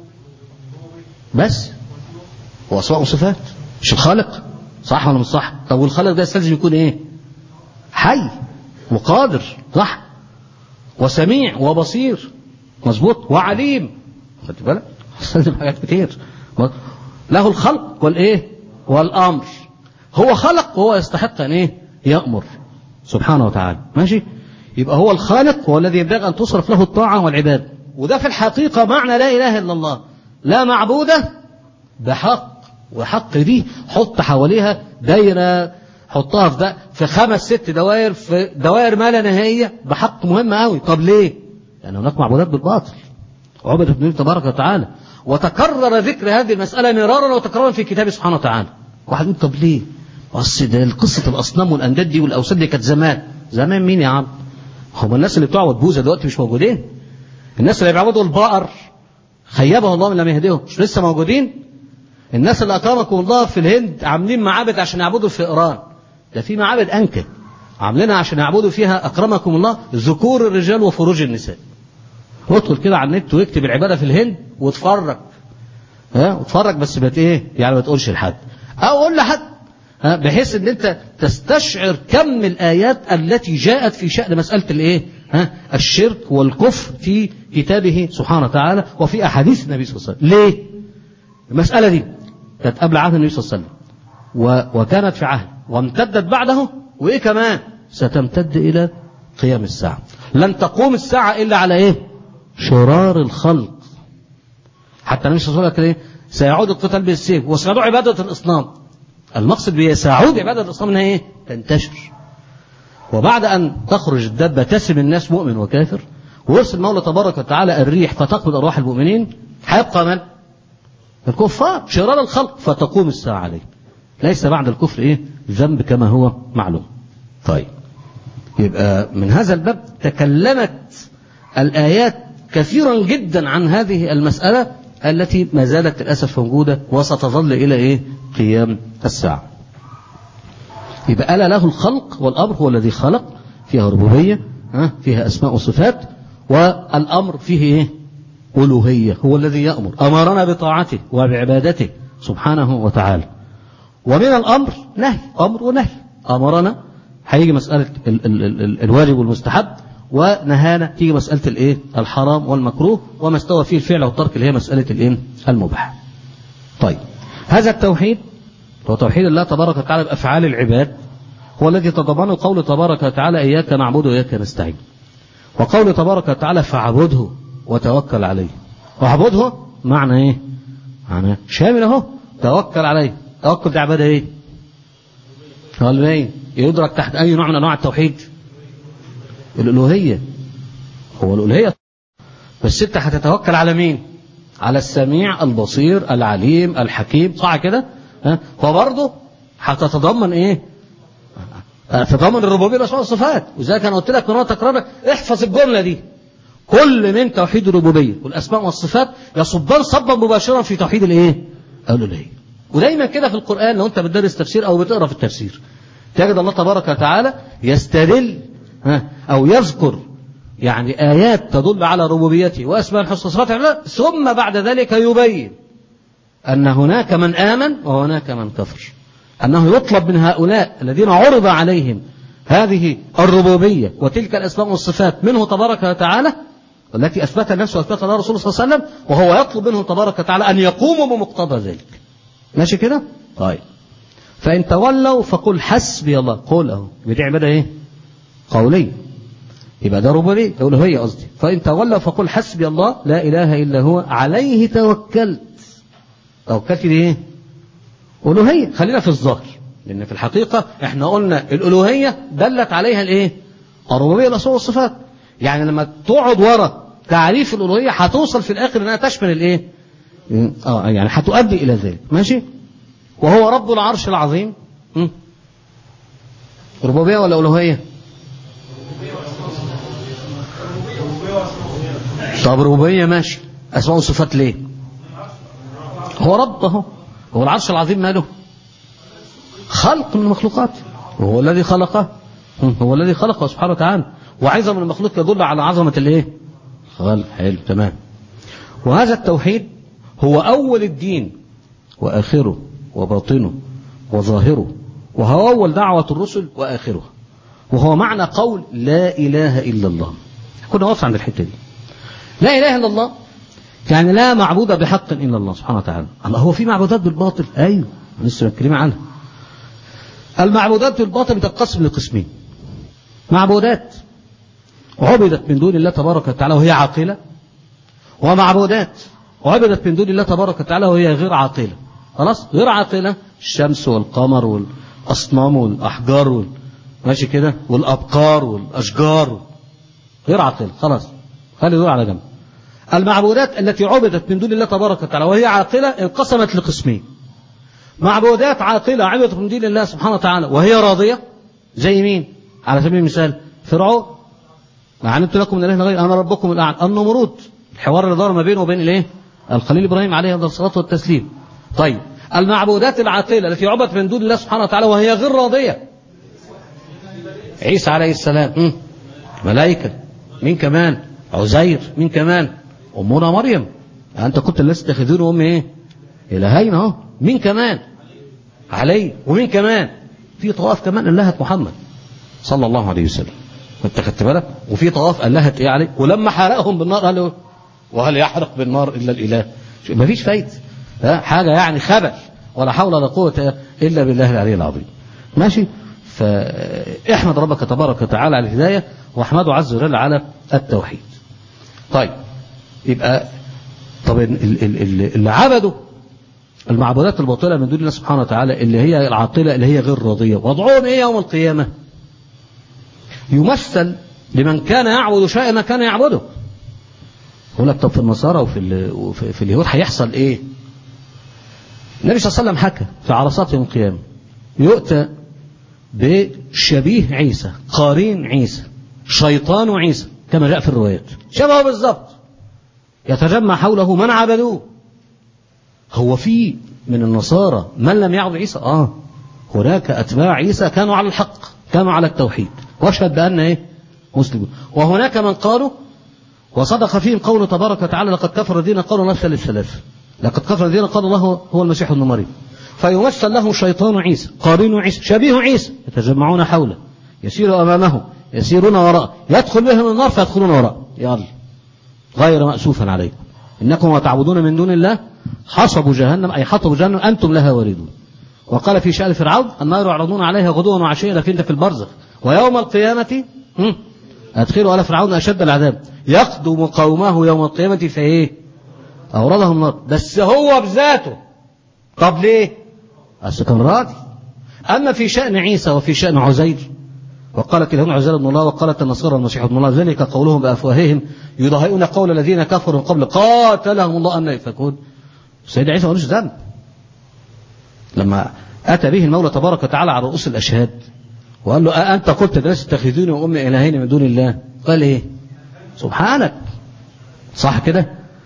بس هو أسماء وصفات مش الخالق صح ولا مش صح طب والخالق ده يستلزم يكون إيه حي وقادر صح وسميع وبصير مظبوط وعليم خدت بالك يستلزم حاجات كتير له الخلق والايه والامر هو خلق وهو يستحق ان ايه يامر سبحانه وتعالى ماشي يبقى هو الخالق هو الذي ينبغي أن تصرف له الطاعة والعبادة وده في الحقيقة معنى لا إله إلا الله لا معبود بحق وحق دي حط حواليها دايرة حطها في ده في خمس ست دوائر في دوائر ما لا نهائية بحق مهم قوي طب ليه؟ لأن هناك معبودات بالباطل عبدت من تبارك وتعالى وتكرر ذكر هذه المسألة مرارا وتكرارا في كتابه سبحانه وتعالى واحد يقول طب ليه؟ بس ده قصة الأصنام والأنداد دي والأوثان دي كانت زمان زمان مين يا عم؟ هم الناس اللي بتوع بوذا دلوقتي مش موجودين الناس اللي بيعبدوا البقر خيبه الله من لم يهديهم مش لسه موجودين الناس اللي اكرمكم الله في الهند عاملين معابد عشان يعبدوا الفئران ده في معابد انكى عاملينها عشان يعبدوا فيها اكرمكم الله ذكور الرجال وفروج النساء ادخل كده على النت واكتب العباده في الهند واتفرج ها واتفرج بس بت ايه يعني ما تقولش لحد او قول لحد ها بحيث ان انت تستشعر كم الايات التي جاءت في شان مساله الايه ها الشرك والكفر في كتابه سبحانه وتعالى وفي احاديث النبي صلى الله عليه وسلم ليه المساله دي كانت قبل عهد النبي صلى الله عليه وسلم و... وكانت في عهد وامتدت بعده وايه كمان ستمتد الى قيام الساعه لن تقوم الساعه الا على ايه شرار الخلق حتى النبي صلى الله عليه وسلم ايه سيعود القتال بالسيف وسيعود عباده الاصنام المقصد بيه سيعود عباده الاصنام انها ايه تنتشر وبعد أن تخرج الدابة تسم الناس مؤمن وكافر ويرسل المولى تبارك وتعالى الريح فتقبض أرواح المؤمنين هيبقى من؟ الكفار شرار الخلق فتقوم الساعة عليه ليس بعد الكفر إيه؟ ذنب كما هو معلوم طيب يبقى من هذا الباب تكلمت الآيات كثيرا جدا عن هذه المسألة التي ما زالت للأسف موجودة وستظل إلى إيه؟ قيام الساعة يبقى ألا له الخلق والأمر هو الذي خلق فيها ربوبية ها فيها أسماء وصفات والأمر فيه إيه؟ ألوهية هو الذي يأمر أمرنا بطاعته وبعبادته سبحانه وتعالى ومن الأمر نهي أمر ونهي أمرنا هيجي مسألة ال ال ال ال الواجب والمستحب ونهانا تيجي مسألة الإيه؟ الحرام والمكروه وما استوى فيه الفعل والترك اللي هي مسألة الإيه؟ المباح. طيب هذا التوحيد هو توحيد الله تبارك وتعالى بأفعال العباد هو الذي تضمنه قول تبارك وتعالى إياك نعبد وإياك نستعين وقول تبارك وتعالى فاعبده وتوكل عليه واعبده معنى إيه معنى شامل أهو توكل عليه توكل ده عبادة إيه قال ايه يدرك تحت أي نوع من أنواع التوحيد الألوهية هو الألوهية بس أنت هتتوكل على مين على السميع البصير العليم الحكيم صح كده ها فبرضه هتتضمن ايه تتضمن الربوبيه والاسماء والصفات وزي انا قلت لك من تكرار احفظ الجمله دي كل من توحيد الربوبيه والاسماء والصفات يصبان صبا مباشرا في توحيد الايه الالوهيه ودايما كده في القران لو انت بتدرس تفسير او بتقرا في التفسير تجد الله تبارك وتعالى يستدل ها او يذكر يعني ايات تدل على ربوبيته واسماء الحسنى وصفاته ثم بعد ذلك يبين أن هناك من آمن وهناك من كفر أنه يطلب من هؤلاء الذين عرض عليهم هذه الربوبية وتلك الأسماء والصفات منه تبارك وتعالى والتي أثبتها نفسه وأثبتها الله رسوله صلى الله عليه وسلم وهو يطلب منهم تبارك وتعالى أن يقوموا بمقتضى ذلك ماشي كده؟ طيب فإن تولوا فقل حسبي الله قول أهو دي عبادة إيه؟ قولية يبقى ده ربوبية ألوهية قصدي فإن تولوا فقل حسبي الله لا إله إلا هو عليه توكلت توكلت دي ايه ألوهية خلينا في الظاهر لأن في الحقيقة احنا قلنا الألوهية دلت عليها الايه الربوبية الأسماء والصفات يعني لما تقعد ورا تعريف الألوهية هتوصل في الآخر إنها تشمل الايه اه يعني هتؤدي إلى ذلك ماشي وهو رب العرش العظيم م? ربوبية ولا ألوهية طب ربوبية ماشي أسماء وصفات ليه هو رب اهو هو العرش العظيم ماله خلق من المخلوقات وهو الذي خلقه هو الذي خلقه سبحانه وتعالى وعظم المخلوق يدل على عظمة الايه خلق حلو تمام وهذا التوحيد هو أول الدين وآخره وباطنه وظاهره وهو أول دعوة الرسل وآخرها وهو معنى قول لا إله إلا الله كنا واقف عند الحتة دي لا إله إلا الله يعني لا معبود بحق إلا الله سبحانه وتعالى الله هو في معبودات بالباطل أيوه لسه متكلمين عنها المعبودات بالباطل بتنقسم لقسمين معبودات عبدت من دون الله تبارك وتعالى وهي عاقلة ومعبودات عبدت من دون الله تبارك وتعالى وهي غير عاقلة خلاص غير عاقلة الشمس والقمر والأصنام والأحجار وال... ماشي كده والأبقار والأشجار غير عاقلة خلاص خلي دول على جنب المعبودات التي عبدت من دون الله تبارك وتعالى وهي عاقلة انقسمت لقسمين معبودات عاقلة عبدت من دون الله سبحانه وتعالى وهي راضية زي مين على سبيل المثال فرعون ما علمت لكم من اله غير انا ربكم الاعلى النمرود الحوار اللي دار ما بينه وبين الايه الخليل ابراهيم عليه الصلاه والتسليم طيب المعبودات العاقله التي عبدت من دون الله سبحانه وتعالى وهي غير راضيه عيسى عليه السلام م? ملائكه مين كمان عزير مين كمان امنا مريم انت كنت الناس تتخذون ام ايه الهين اهو مين كمان علي ومين كمان في طواف كمان اللهة محمد صلى الله عليه وسلم انت خدت بالك وفي طواف اللهة ايه عليه ولما حرقهم بالنار قالوا وهل يحرق بالنار الا الاله مفيش فايده ها حاجه يعني خبل ولا حول ولا قوه الا بالله العلي العظيم ماشي فاحمد ربك تبارك وتعالى على الهدايه واحمده عز وجل على التوحيد طيب يبقى طب اللي عبدوا المعبودات الباطله من دون الله سبحانه وتعالى اللي هي العاطله اللي هي غير راضيه وضعهم ايه يوم القيامه يمثل لمن كان يعبد شيئا ما كان يعبده يقول لك طب في النصارى وفي وفي في اليهود هيحصل ايه النبي صلى الله عليه وسلم حكى في عرصات يوم القيامه يؤتى بشبيه عيسى قارين عيسى شيطان عيسى كما جاء في الروايات شبهه بالظبط يتجمع حوله من عبدوه هو في من النصارى من لم يعبد عيسى اه هناك اتباع عيسى كانوا على الحق كانوا على التوحيد واشهد بان ايه مسلمون وهناك من قالوا وصدق فيهم قوله تبارك وتعالى لقد كفر الذين قالوا نفس للثلاث لقد كفر الذين قالوا الله هو المسيح ابن مريم فيمثل له شيطان عيسى قارين عيسى شبيه عيسى يتجمعون حوله يسير امامه يسيرون وراءه يدخل بهم النار فيدخلون وراءه يلا غير مأسوفا عليكم انكم وتعبدون من دون الله حصبوا جهنم اي حطبوا جهنم انتم لها واردون وقال في شأن فرعون النار يعرضون عليها غدوا وعشيا لكن في البرزخ ويوم القيامة أدخلوا على فرعون أشد العذاب يقدم قومه يوم القيامة فإيه أوردهم النار بس هو بذاته طب ليه بس كان راضي أما في شأن عيسى وفي شأن عزير وقالت اليهود عزير ابن الله وقالت النصارى المسيح ابن الله ذلك قولهم بأفواههم يضاهئون قول الذين كفروا من قبل قاتلهم الله أن يفكون سيد عيسى ملوش ذنب لما أتى به المولى تبارك وتعالى على رؤوس الأشهاد وقال له أأنت قلت الناس اتخذوني وأمي إلهين من دون الله قال إيه سبحانك صح كده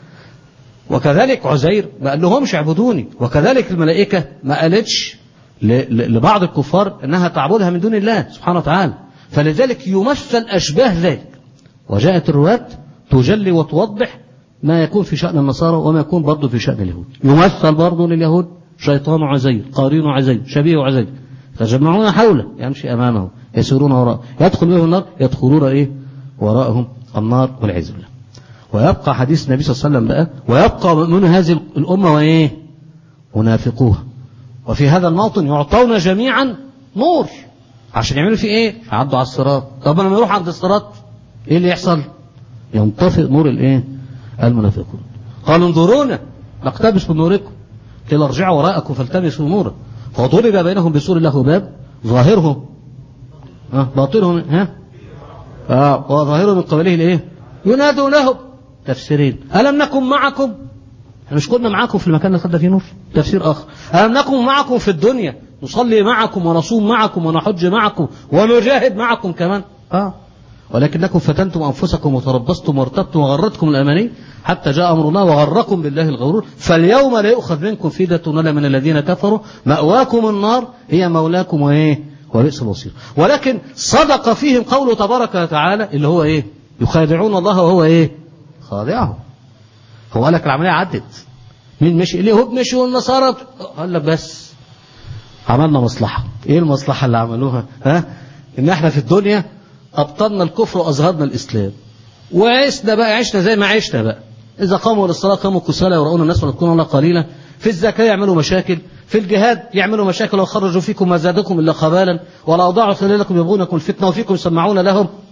وكذلك عزير ما قال لهمش اعبدوني وكذلك الملائكة ما قالتش لبعض الكفار انها تعبدها من دون الله سبحانه وتعالى فلذلك يمثل اشباه ذلك وجاءت الرواة تجلي وتوضح ما يكون في شأن النصارى وما يكون برضه في شأن اليهود يمثل برضه لليهود شيطان عزير قارين عزير شبيه عزير تجمعون حوله يمشي امامه يسيرون وراءه يدخل بهم النار يدخلون ايه وراءهم النار والعياذ بالله ويبقى حديث النبي صلى الله عليه وسلم بقى ويبقى من هذه الامه وايه منافقوها وفي هذا الموطن يعطون جميعا نور عشان يعملوا فيه ايه يعدوا على الصراط طب لما يروح عند الصراط ايه اللي يحصل ينطفئ نور الايه المنافقون قالوا انظرونا نقتبس من نوركم قيل ارجعوا وراءكم فالتمسوا نورا فضرب بينهم بسور له باب ظاهره ها باطنهم ها اه وظاهره من قبله الايه ينادوا لهم تفسيرين الم نكن معكم احنا مش كنا معاكم في المكان اللي خدنا فيه نور تفسير اخر الم نكن معكم في الدنيا نصلي معكم ونصوم معكم ونحج معكم ونجاهد معكم كمان اه ولكنكم فتنتم انفسكم وتربصتم وارتبتم وغرتكم الاماني حتى جاء امر الله وغركم بالله الغرور فاليوم لا يؤخذ منكم فدية ولا من الذين كفروا مأواكم النار هي مولاكم وايه وبئس المصير ولكن صدق فيهم قوله تبارك وتعالى اللي هو ايه يخادعون الله وهو ايه خادعهم هو قال لك العمليه عدت مين مشي اليهود مشي والنصارى قال لك بس عملنا مصلحه ايه المصلحه اللي عملوها ها ان احنا في الدنيا ابطلنا الكفر واظهرنا الاسلام وعشنا بقى عشنا زي ما عشنا بقى اذا قاموا للصلاه قاموا كسالى يراؤون الناس ويذكرون الله قليلا في الزكاه يعملوا مشاكل في الجهاد يعملوا مشاكل وخرجوا فيكم ما زادكم الا خبالا ولا اضاعوا خلالكم يبغونكم الفتنه وفيكم يسمعون لهم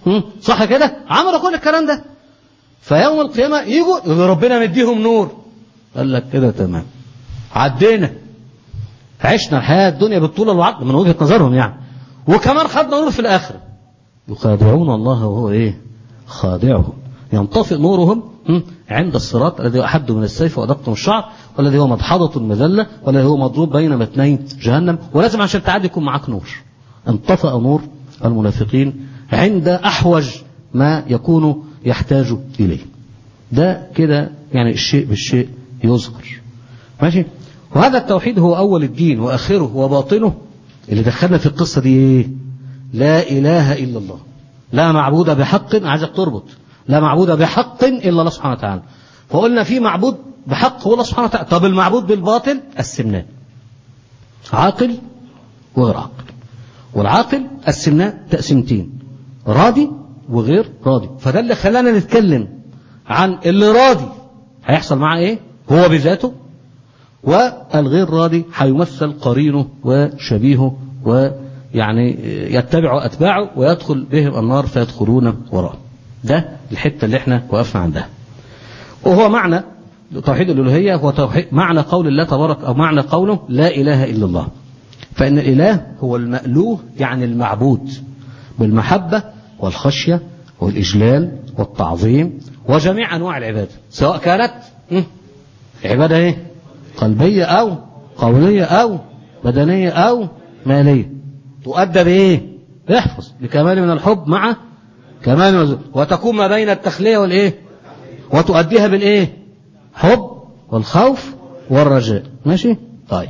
هم؟ صح كده عملوا كل الكلام ده فيوم القيامة يجوا يقول ربنا مديهم نور قال لك كده تمام عدينا عشنا الحياة الدنيا بالطول والعرض من وجهة نظرهم يعني وكمان خدنا نور في الآخرة يخادعون الله وهو إيه خادعهم ينطفئ نورهم هم؟ عند الصراط الذي هو أحد من السيف وأدق من الشعر والذي هو مدحضة المذلة والذي هو مضروب بين متنين جهنم ولازم عشان تعدي يكون معاك نور انطفأ نور المنافقين عند أحوج ما يكون يحتاج إليه ده كده يعني الشيء بالشيء يظهر ماشي وهذا التوحيد هو أول الدين وآخره وباطنه اللي دخلنا في القصة دي إيه لا إله إلا الله لا معبود بحق عايزك تربط لا معبود بحق إلا الله سبحانه وتعالى فقلنا في معبود بحق هو الله سبحانه وتعالى طب المعبود بالباطل قسمناه عاقل وغير عاقل والعاقل قسمناه تقسيمتين راضي وغير راضي فده اللي خلانا نتكلم عن اللي راضي هيحصل معاه ايه هو بذاته والغير راضي هيمثل قرينه وشبيهه ويعني يتبع أتباعه ويدخل بهم النار فيدخلون وراءه ده الحتة اللي احنا وقفنا عندها وهو معنى توحيد الألوهية هو توحيد معنى قول الله تبارك أو معنى قوله لا إله إلا الله فإن الإله هو المألوه يعني المعبود بالمحبة والخشية والإجلال والتعظيم وجميع أنواع العبادة سواء كانت عبادة إيه؟ قلبية أو قولية أو بدنية أو مالية تؤدى بإيه؟ احفظ بكمال من الحب مع كمال من الذل وتكون ما بين التخلية والإيه؟ وتؤديها بالإيه؟ حب والخوف والرجاء ماشي؟ طيب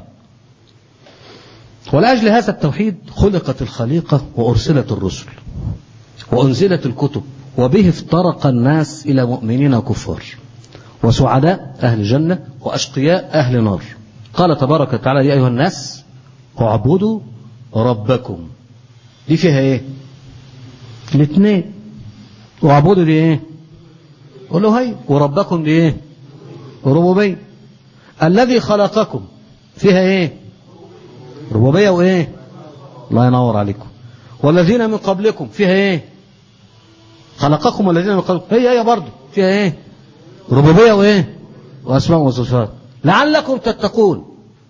ولأجل هذا التوحيد خلقت الخليقة وأرسلت الرسل وأنزلت الكتب وبه افترق الناس إلى مؤمنين وكفار وسعداء أهل جنة وأشقياء أهل نار قال تبارك وتعالى يا أيها الناس اعبدوا ربكم دي فيها ايه الاثنين واعبدوا دي ايه ألوهية وربكم دي ايه ربوبية الذي خلقكم فيها ايه ربوبية وايه الله ينور عليكم والذين من قبلكم فيها ايه خلقكم والذين من قبلكم هي هي برضه فيها ايه ربوبية وايه واسماء وصفات لعلكم تتقون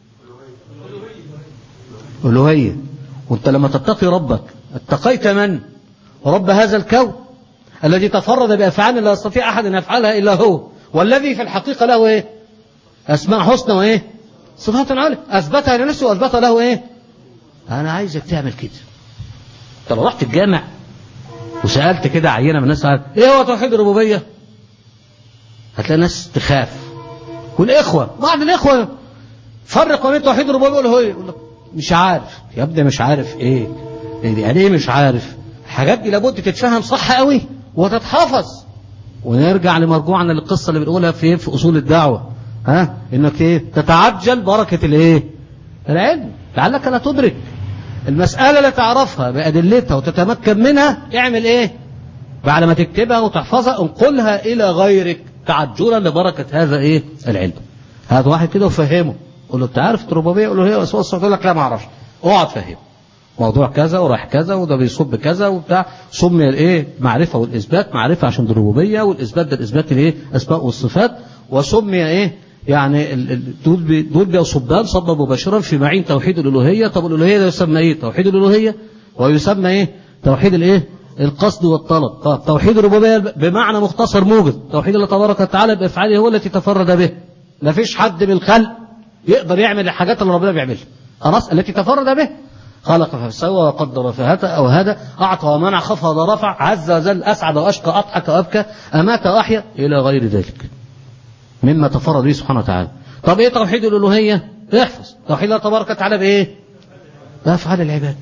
ألوهية وانت لما تتقي ربك اتقيت من رب هذا الكون الذي تفرد بأفعال لا يستطيع أحد أن يفعلها إلا هو والذي في الحقيقة له إيه أسماء حسنى وإيه صفات عالية أثبتها لنفسه وأثبت له إيه أنا عايزك تعمل كده انت لو رحت الجامع وسألت كده عينة من الناس إيه هو توحيد الربوبية هتلاقي ناس تخاف والإخوة بعض الإخوة فرق بين توحيد الربوبية والألوهية يقول لك مش عارف يا ابني مش عارف ايه يعني ايه مش عارف الحاجات دي لابد تتفهم صح قوي وتتحفظ ونرجع لمرجوعنا للقصه اللي بنقولها في في اصول الدعوه ها انك ايه تتعجل بركه الايه العلم لعلك لا تدرك المساله اللي تعرفها بادلتها وتتمكن منها اعمل ايه بعد ما تكتبها وتحفظها انقلها الى غيرك تعجلا لبركه هذا ايه العلم هات واحد كده وفهمه قول له انت عارف الربوبيه قول له هي اسماء الصفات يقول لك لا ما اعرفش اقعد فهمه موضوع كذا وراح كذا وده بيصب كذا وبتاع سمي الايه معرفه والاثبات معرفه عشان دي الربوبيه والاثبات ده الاثبات الايه اسماء والصفات وسمي ايه يعني ال- ال- دول بي- دول بيصبان صبا مباشرا في معين توحيد الالوهيه طب الالوهيه ده يسمى ايه توحيد الالوهيه ويسمى ايه توحيد الايه القصد والطلب طب توحيد الربوبيه بمعنى مختصر موجز توحيد الله تبارك وتعالى بافعاله هو التي تفرد به ما فيش حد بالخلق يقدر يعمل الحاجات اللي ربنا بيعملها خلاص التي تفرد به خلق فسوى وقدر فهدى أو هدى أعطى ومنع خفض ورفع عز وجل أسعد وأشقى أضحك وأبكى أمات وأحيا إلى غير ذلك مما تفرد به سبحانه وتعالى طب إيه توحيد الألوهية احفظ توحيد الله تبارك وتعالى بإيه بأفعال العباد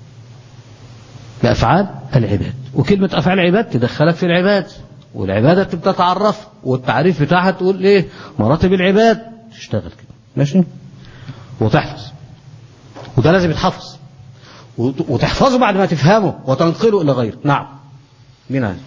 بأفعال العباد وكلمة أفعال العباد تدخلك في العباد والعبادة بتتعرف والتعريف بتاعها تقول إيه مراتب العباد تشتغل كده ماشي وتحفظ وده لازم يتحفظ وت- وتحفظه بعد ما تفهمه وتنقله إلى غيره نعم مين عايز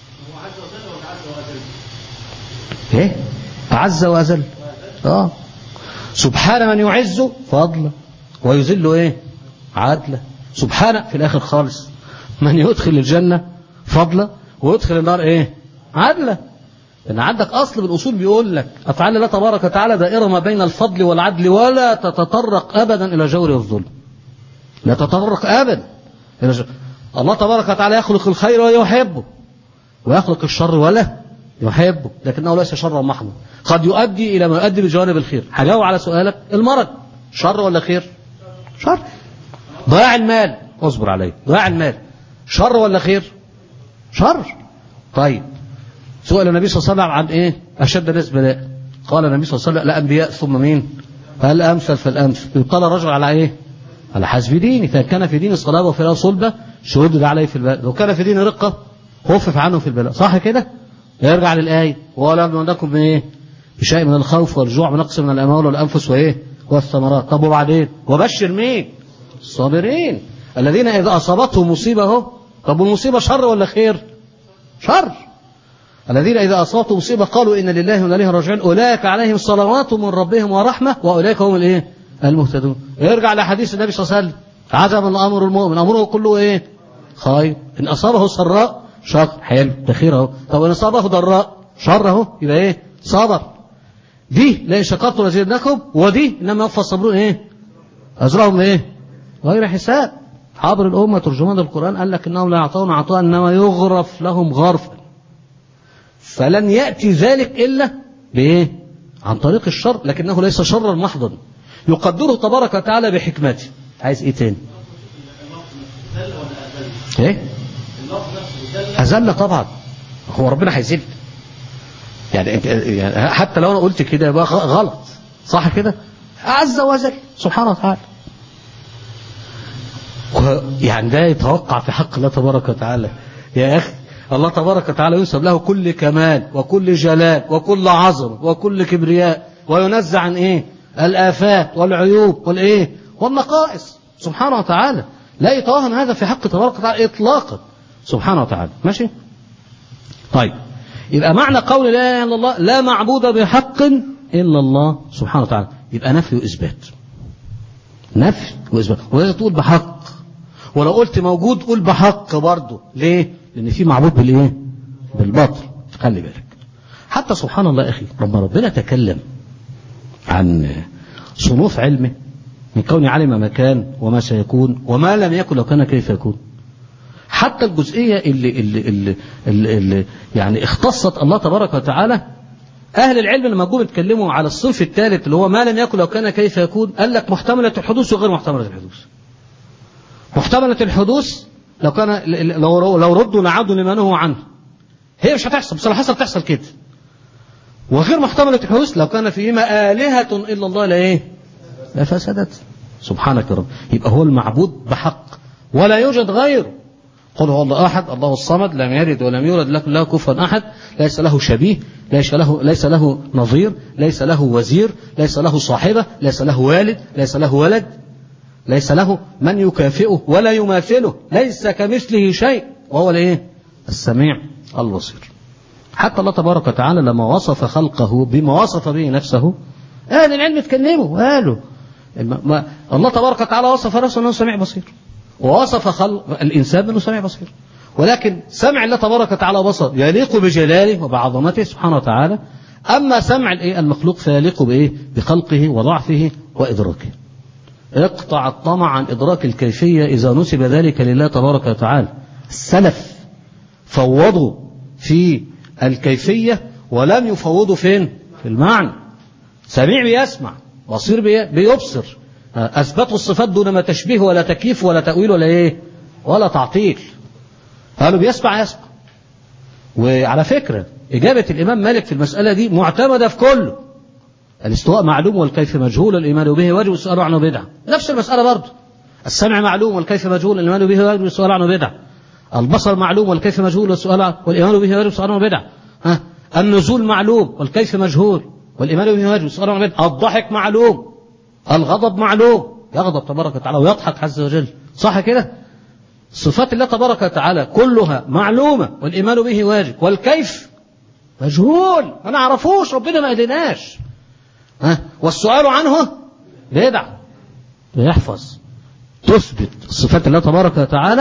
ايه أعز وأذل اه سبحان من يعز فضلا ويذل ايه عدلا سبحان في الآخر خالص من يدخل الجنة فضلا ويدخل النار ايه عدلا لان عندك اصل بالاصول بيقول لك افعال الله تبارك وتعالى دائره ما بين الفضل والعدل ولا تتطرق ابدا الى جور والظلم لا تتطرق ابدا إلى جور. الله تبارك وتعالى يخلق الخير ويحبه ويخلق الشر ولا يحبه لكنه ليس شرا محضا قد يؤدي الى ما يؤدي بجوانب الخير هجاوب على سؤالك المرض شر ولا خير شر ضياع المال اصبر عليه ضياع المال شر ولا خير شر طيب سئل النبي صلى الله عليه وسلم عن ايه اشد الناس بلاء قال النبي صلى الله عليه وسلم الانبياء ثم مين الامثل فالامثل قال الرجل على ايه على حسب دينه فان كان في دين صلابه وفي صلبه شهد عليه في البلاء لو كان في دين رقه خفف عنه في البلاء صح كده يرجع للايه ولا نبلونكم بايه بشيء من الخوف والجوع ونقص من الاموال والانفس وايه والثمرات طب وبعدين وبشر مين الصابرين الذين اذا اصابتهم مصيبه اهو طب والمصيبه شر ولا خير شر الذين إذا أصابتهم مصيبة قالوا إن لله وإنا إليه راجعون أولئك عليهم صلوات من ربهم ورحمة وأولئك هم الإيه؟ المهتدون. يرجع لحديث النبي صلى الله عليه وسلم عجبا أمر المؤمن أمره كله إيه؟ خير إن أصابه سراء شر حلو ده خير أهو طب إن أصابه ضراء شر أهو يبقى إيه؟ صبر. دي لئن شكرتم لزيدنكم ودي إنما يوفى الصابرون إيه؟ أجرهم إيه؟ غير حساب. حاضر الأمة ترجمان القرآن قال لك إنهم لا يعطون عطاء إنما يغرف لهم غرفا فلن يأتي ذلك إلا بإيه؟ عن طريق الشر لكنه ليس شرا محضا يقدره تبارك وتعالى بحكمته عايز إيه تاني إيه أذل طبعا هو ربنا هيذل يعني, يعني حتى لو أنا قلت كده يبقى غلط صح كده عز وجل سبحانه وتعالى يعني ده يتوقع في حق الله تبارك وتعالى يا أخي الله تبارك وتعالى ينسب له كل كمال وكل جلال وكل عظمة وكل كبرياء وينزع عن ايه الآفات والعيوب والايه والنقائص سبحانه وتعالى لا يتوهم هذا في حق تبارك وتعالى اطلاقا سبحانه وتعالى ماشي طيب يبقى معنى قول لا اله الا الله لا معبود بحق الا الله سبحانه وتعالى يبقى نفي واثبات نفي واثبات ولازم تقول بحق ولو قلت موجود قول بحق برضه ليه لان في معبود بالايه بالباطل خلي بالك حتى سبحان الله اخي لما ربنا تكلم عن صنوف علمه من كون علم ما كان وما سيكون وما لم يكن لو كان كيف يكون حتى الجزئية اللي, اللي, اللي, اللي, اللي يعني اختصت الله تبارك وتعالى أهل العلم لما جم يتكلموا على الصنف الثالث اللي هو ما لم يكن لو كان كيف يكون قال لك محتملة الحدوث وغير محتملة الحدوث محتملة الحدوث لو كان لو لو ردوا لعادوا لما نهوا عنه هي مش هتحصل بس لو حصل تحصل كده وغير محتملة الحدوث لو كان فيهما آلهة إلا الله لا إيه لا فسدت سبحانك يا رب يبقى هو المعبود بحق ولا يوجد غيره قل هو الله أحد الله الصمد لم يلد ولم يولد لكن له كفوا أحد ليس له شبيه ليس له ليس له نظير ليس له وزير ليس له صاحبة ليس له والد ليس له ولد ليس له من يكافئه ولا يماثله ليس كمثله شيء وهو الايه السميع البصير حتى الله تبارك وتعالى لما وصف خلقه بما وصف به نفسه اهل العلم اتكلموا وقالوا الله تبارك وتعالى وصف نفسه انه سميع بصير ووصف خلق الانسان انه سميع بصير ولكن سمع الله تبارك وتعالى بصر يليق بجلاله وبعظمته سبحانه وتعالى اما سمع المخلوق فيليق بايه بخلقه وضعفه وادراكه اقطع الطمع عن إدراك الكيفية إذا نسب ذلك لله تبارك وتعالى السلف فوضوا في الكيفية ولم يفوضوا فين في المعنى سميع بيسمع بصير بي بيبصر أثبتوا الصفات دون ما تشبيه ولا تكييف ولا تأويل ولا إيه ولا تعطيل قالوا بيسمع يسمع وعلى فكرة إجابة الإمام مالك في المسألة دي معتمدة في كله الاستواء معلوم والكيف مجهول الإيمان به واجب والسؤال عنه بدعة نفس المسألة برضه السمع معلوم والكيف مجهول الإيمان به واجب والسؤال عنه بدعة البصر معلوم والكيف مجهول والسؤال والإيمان به واجب والسؤال عنه بدعة ها النزول معلوم والكيف مجهول والإيمان به واجب والسؤال عنه بدعة الضحك معلوم الغضب معلوم يغضب تبارك وتعالى ويضحك عز وجل صح كده صفات الله تبارك وتعالى كلها معلومة والإيمان به واجب والكيف مجهول ما نعرفوش ربنا ما أدناش ها والسؤال عنه بدعة يحفظ تثبت صفات الله تبارك وتعالى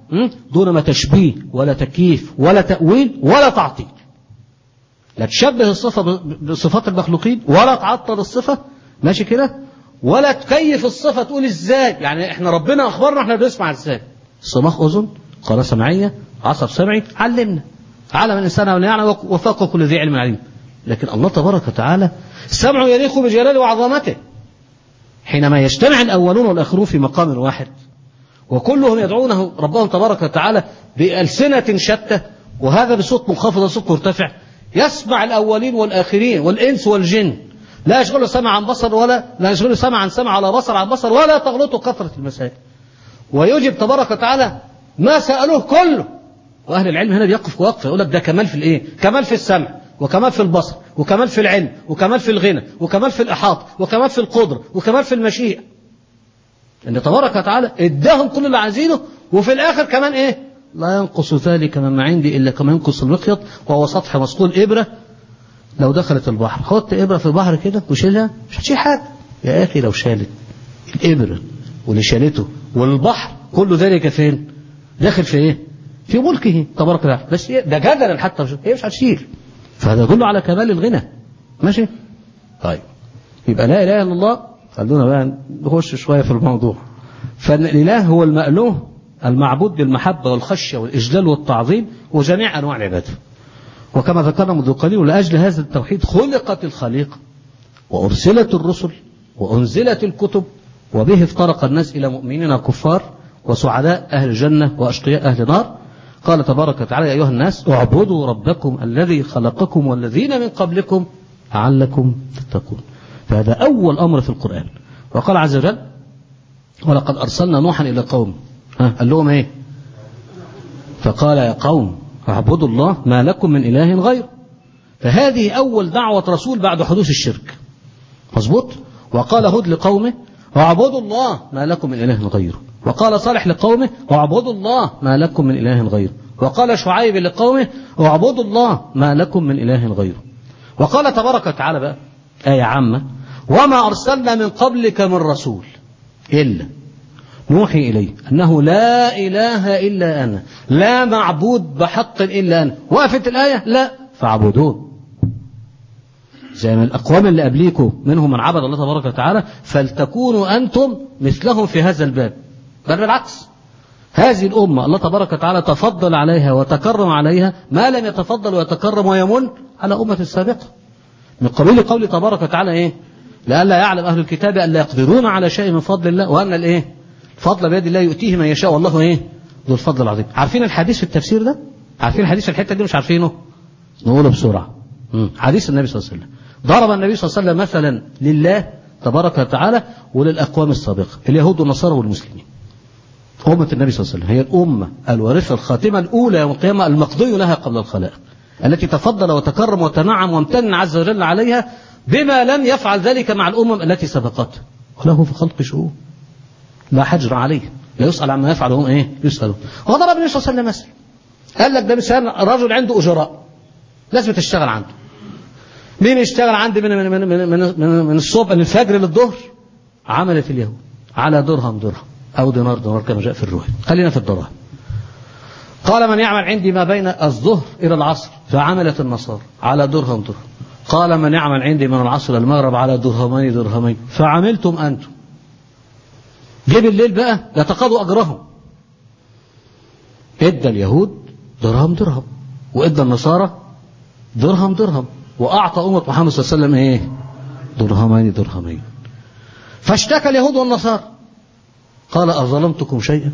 م? دون ما تشبيه ولا تكييف ولا تأويل ولا تعطيل لا تشبه الصفة ب- بصفات المخلوقين ولا تعطل الصفة ماشي كده ولا تكيف الصفة تقول ازاي يعني احنا ربنا اخبرنا احنا بنسمع ازاي صماخ اذن قناة سمعية عصب سمعي علمنا علم الانسان ولا يعلم وفوق كل ذي علم عليم لكن الله تبارك وتعالى سمعه يليق بجلاله وعظمته حينما يجتمع الأولون والآخرون في مقام واحد وكلهم يدعونه ربهم تبارك وتعالى بألسنة شتى وهذا بصوت منخفض وصوت مرتفع يسمع الأولين والآخرين والإنس والجن لا يشغله سمع عن بصر ولا لا يشغله سمع عن سمع على بصر عن بصر ولا تغلطه كثرة المسائل ويجب تبارك وتعالى ما سألوه كله وأهل العلم هنا بيقف وقفة يقول لك ده كمال في الإيه كمال في السمع وكمال في البصر وكمال في العلم وكمال في الغنى وكمال في الإحاطة وكمال في القدرة وكمال في المشيئة ان تبارك وتعالى اداهم كل اللي عايزينه وفي الاخر كمان ايه لا ينقص ذلك مما عندي الا كما ينقص المخيط وهو سطح مسطول ابره لو دخلت البحر حط ابره في البحر كده وشيلها مش هتشيل حاجه يا اخي لو شالت الابره واللي شالته والبحر كل ذلك فين داخل في ايه في ملكه تبارك وتعالى بس إيه؟ ده جدلا حتى مش هي مش هتشيل فهذا يدل على كمال الغنى ماشي طيب يبقى لا اله الا الله خلونا بقى نخش شويه في الموضوع فالاله هو المألوه المعبود بالمحبه والخشيه والاجلال والتعظيم وجميع انواع العباده وكما ذكرنا منذ قليل ولأجل هذا التوحيد خلقت الخليقة وأرسلت الرسل وأنزلت الكتب وبه افترق الناس إلى مؤمنين وكفار وسعداء أهل الجنة وأشقياء أهل النار قال تبارك وتعالى يا أيها الناس اعبدوا ربكم الذي خلقكم والذين من قبلكم لعلكم تتقون فهذا أول أمر في القرآن وقال عز وجل ولقد أرسلنا نوحا إلى قوم ها قال لهم إيه فقال يا قوم اعبدوا الله ما لكم من إله غيره فهذه أول دعوة رسول بعد حدوث الشرك مظبوط وقال هود لقومه واعبدوا الله ما لكم من إله غيره وقال صالح لقومه واعبدوا الله ما لكم من إله غيره وقال شعيب لقومه واعبدوا الله ما لكم من إله غيره وقال تبارك وتعالى بقى آية عامة وما أرسلنا من قبلك من رسول إلا نوحي إليه أنه لا إله إلا أنا لا معبود بحق إلا أنا وقفت الآية لا فاعبدون زي ما الأقوام اللي قبليكم منهم من عبد الله تبارك وتعالى فلتكونوا أنتم مثلهم في هذا الباب بل بالعكس هذه الأمة الله تبارك وتعالى تفضل عليها وتكرم عليها ما لم يتفضل ويتكرم ويمن على أمة السابقة من قبيل قول تبارك وتعالى إيه لئلا يعلم أهل الكتاب أن لا يقدرون على شيء من فضل الله وأن الإيه الفضل بيد الله يؤتيه من يشاء والله إيه ذو الفضل العظيم عارفين الحديث في التفسير ده عارفين الحديث في الحتة دي مش عارفينه نقوله بسرعة مم. حديث النبي صلى الله عليه وسلم ضرب النبي صلى الله عليه وسلم مثلا لله تبارك وتعالى وللأقوام السابقة اليهود والنصارى والمسلمين أمة النبي صلى الله عليه وسلم هي الأمة الوارثة الخاتمة الأولى يوم القيامة المقضي لها قبل الخلائق التي تفضل وتكرم وتنعم وامتن عز وجل عليها بما لم يفعل ذلك مع الأمم التي سبقته وله في خلق شؤون لا حجر عليه لا يسأل عما يفعل هم ايه يسألون وضرب النبي صلى الله عليه وسلم مثل قال لك ده مثال رجل عنده أجراء لازم تشتغل عنده مين يشتغل عندي من من من من, من, من الصبح من الفجر للظهر عملت اليهود على درهم درهم أو دينار دينار كما جاء في الرواية خلينا في الدراهم قال من يعمل عندي ما بين الظهر إلى العصر فعملت النصارى على درهم درهم قال من يعمل عندي من العصر إلى المغرب على درهمين درهمين فعملتم أنتم جه بالليل بقى يتقاضوا أجرهم ادى اليهود درهم درهم وادى النصارى درهم درهم وأعطى أمة محمد صلى الله عليه وسلم إيه درهمين درهمين فاشتكى اليهود والنصارى قال أظلمتكم شيئا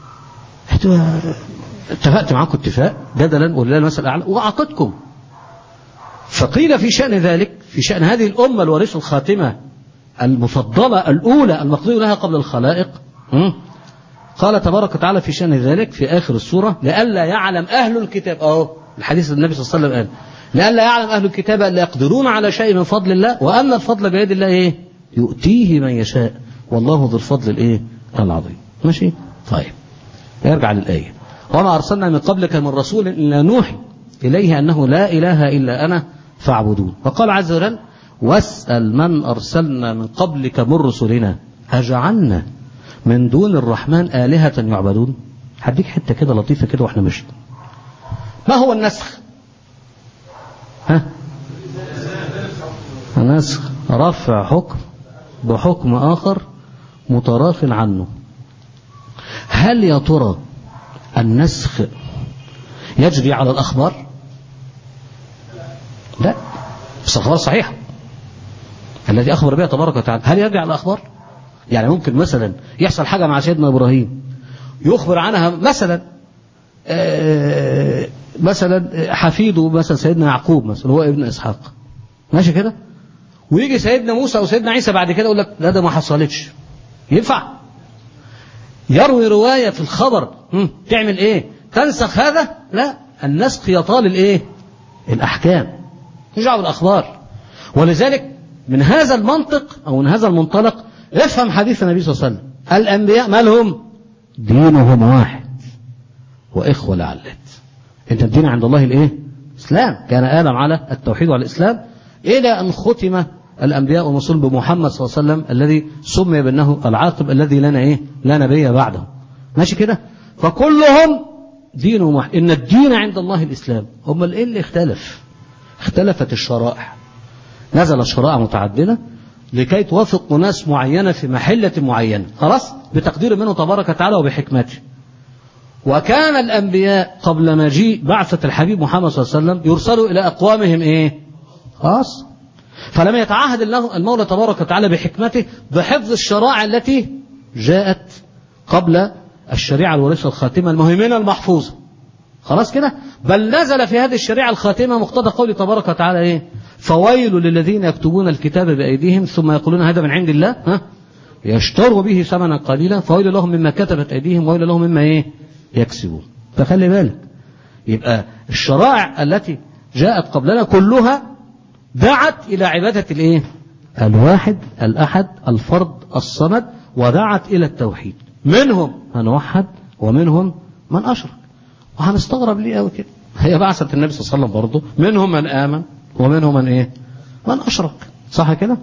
اتفقت معكم اتفاق جدلا ولله المثل الأعلى وأعطتكم فقيل في شأن ذلك في شأن هذه الأمة الوارثة الخاتمة المفضلة الأولى المقضي لها قبل الخلائق قال تبارك وتعالى في شأن ذلك في آخر السورة لئلا يعلم أهل الكتاب أهو الحديث النبي صلى الله عليه وسلم قال لئلا يعلم أهل الكتاب أن لا يقدرون على شيء من فضل الله وأن الفضل بيد الله إيه يؤتيه من يشاء والله ذو الفضل الإيه العظيم ماشي طيب يرجع للآية وما أرسلنا من قبلك من رسول إلا نوحي إليه أنه لا إله إلا أنا فاعبدون وقال عز وجل واسأل من أرسلنا من قبلك من رسلنا أجعلنا من دون الرحمن آلهة يعبدون هديك حتة كده لطيفة كده واحنا ماشيين ما هو النسخ ها النسخ رفع حكم بحكم آخر متراف عنه هل يا ترى النسخ يجري على الأخبار لا بس الأخبار صحيحة الذي أخبر بها تبارك وتعالى هل يجري على الأخبار يعني ممكن مثلا يحصل حاجة مع سيدنا إبراهيم يخبر عنها مثلا آه مثلا حفيده مثلا سيدنا يعقوب مثلا هو ابن إسحاق ماشي كده ويجي سيدنا موسى أو سيدنا عيسى بعد كده يقول لك لا ده ما حصلتش ينفع يروي رواية في الخبر تعمل ايه تنسخ هذا لا النسخ يطال الايه الأحكام يجعل الأخبار ولذلك من هذا المنطق أو من هذا المنطلق افهم حديث النبي صلى الله عليه وسلم الأنبياء ما لهم دينهم واحد وإخوة لعلت أنت الدين عند الله الإيه إسلام كان آدم على التوحيد وعلى الإسلام إلى أن ختم الأنبياء والرسول بمحمد صلى الله عليه وسلم الذي سمي بأنه العاقب الذي لنا إيه لا نبي بعده ماشي كده فكلهم دينهم واحد إن الدين عند الله الإسلام هم إيه اللي اختلف اختلفت الشرائع نزل شرائع متعددة لكي توافق ناس معينة في محلة معينة خلاص بتقدير منه تبارك وتعالى وبحكمته وكان الأنبياء قبل مجيء بعثة الحبيب محمد صلى الله عليه وسلم يرسلوا إلى أقوامهم إيه خلاص فلم يتعهد المولى تبارك وتعالى بحكمته بحفظ الشرائع التي جاءت قبل الشريعة الورثة الخاتمة المهمة المحفوظة خلاص كده بل نزل في هذه الشريعة الخاتمة مقتضى قول تبارك وتعالى ايه فويل للذين يكتبون الكتاب بأيديهم ثم يقولون هذا من عند الله ها يشتروا به ثمنا قليلا فويل لهم مما كتبت أيديهم ويل لهم مما ايه يكسبون فخلي بالك يبقى الشرائع التي جاءت قبلنا كلها دعت إلى عبادة الايه الواحد الأحد الفرد الصمد ودعت إلى التوحيد منهم من وحد ومنهم من أشرك وهنستغرب ليه قوي كده هي بعثة النبي صلى الله عليه وسلم برضه منهم من آمن ومنهم من إيه من أشرك صح كده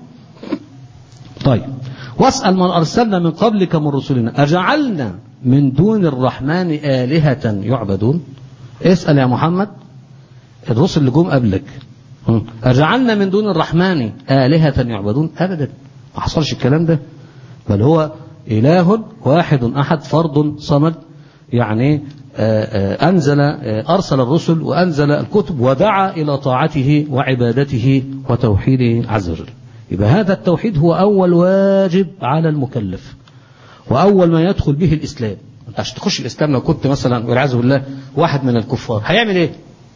طيب واسأل من أرسلنا من قبلك من رسلنا أجعلنا من دون الرحمن آلهة يعبدون اسأل يا محمد الرسل اللي جم قبلك أجعلنا من دون الرحمن آلهة يعبدون أبدا ما حصلش الكلام ده بل هو إله واحد أحد فرد صمد يعني أنزل أرسل الرسل وأنزل الكتب ودعا إلى طاعته وعبادته وتوحيده عز وجل يبقى هذا التوحيد هو أول واجب على المكلف وأول ما يدخل به الإسلام أنت عشان تخش الإسلام لو كنت مثلا والعياذ بالله واحد من الكفار هيعمل إيه؟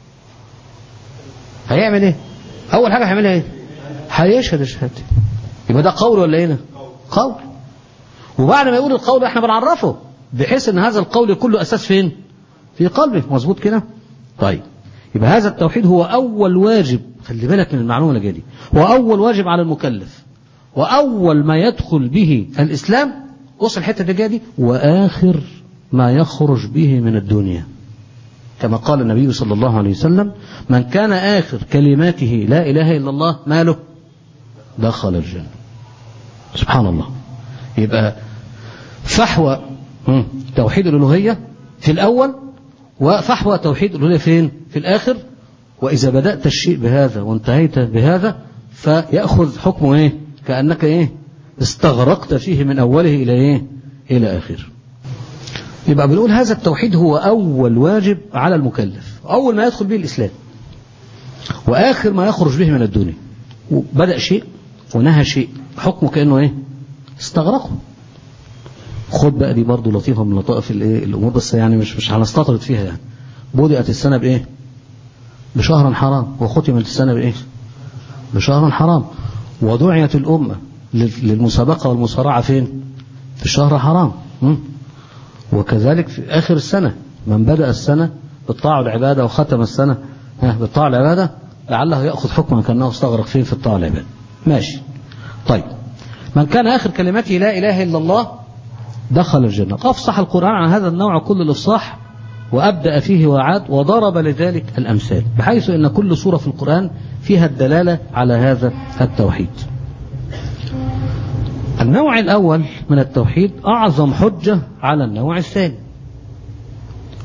هيعمل إيه؟ أول حاجة هيعملها إيه؟ هيشهد الشهادة يبقى ده قول ولا إيه؟ قول وبعد ما يقول القول احنا بنعرفه بحيث ان هذا القول كله اساس فين في قلبه مظبوط كده طيب يبقى هذا التوحيد هو اول واجب خلي بالك من المعلومه اللي دي هو اول واجب على المكلف واول ما يدخل به الاسلام وصل الحته اللي دي واخر ما يخرج به من الدنيا كما قال النبي صلى الله عليه وسلم من كان اخر كلماته لا اله الا الله ماله دخل الجنه سبحان الله يبقى فحوى توحيد الألوهية في الأول وفحوى توحيد الألوهية فين في الآخر وإذا بدأت الشيء بهذا وانتهيت بهذا فيأخذ حكمه إيه كأنك إيه استغرقت فيه من أوله إلى إيه إلى آخره يبقى بنقول هذا التوحيد هو أول واجب على المكلف أول ما يدخل به الإسلام وآخر ما يخرج به من الدنيا بدأ شيء ونهى شيء حكمه كأنه إيه استغرقه خد بقى دي برضه لطيفة من لطائف الايه الامور بس يعني مش مش هنستطرد فيها يعني بدأت السنة بايه بشهر حرام وختمت السنة بايه بشهر حرام ودعيت الأمة للمسابقة والمصارعة فين في الشهر حرام م? وكذلك في آخر السنة من بدأ السنة بالطاعة والعبادة وختم السنة بالطاعة والعبادة لعله يأخذ حكما كأنه استغرق فين في الطاعة والعبادة ماشي طيب من كان آخر كلمته لا إله إلا الله دخل الجنة أفصح القرآن عن هذا النوع كل الإفصاح وأبدأ فيه وعاد وضرب لذلك الأمثال بحيث أن كل سورة في القرآن فيها الدلالة على هذا التوحيد النوع الأول من التوحيد أعظم حجة على النوع الثاني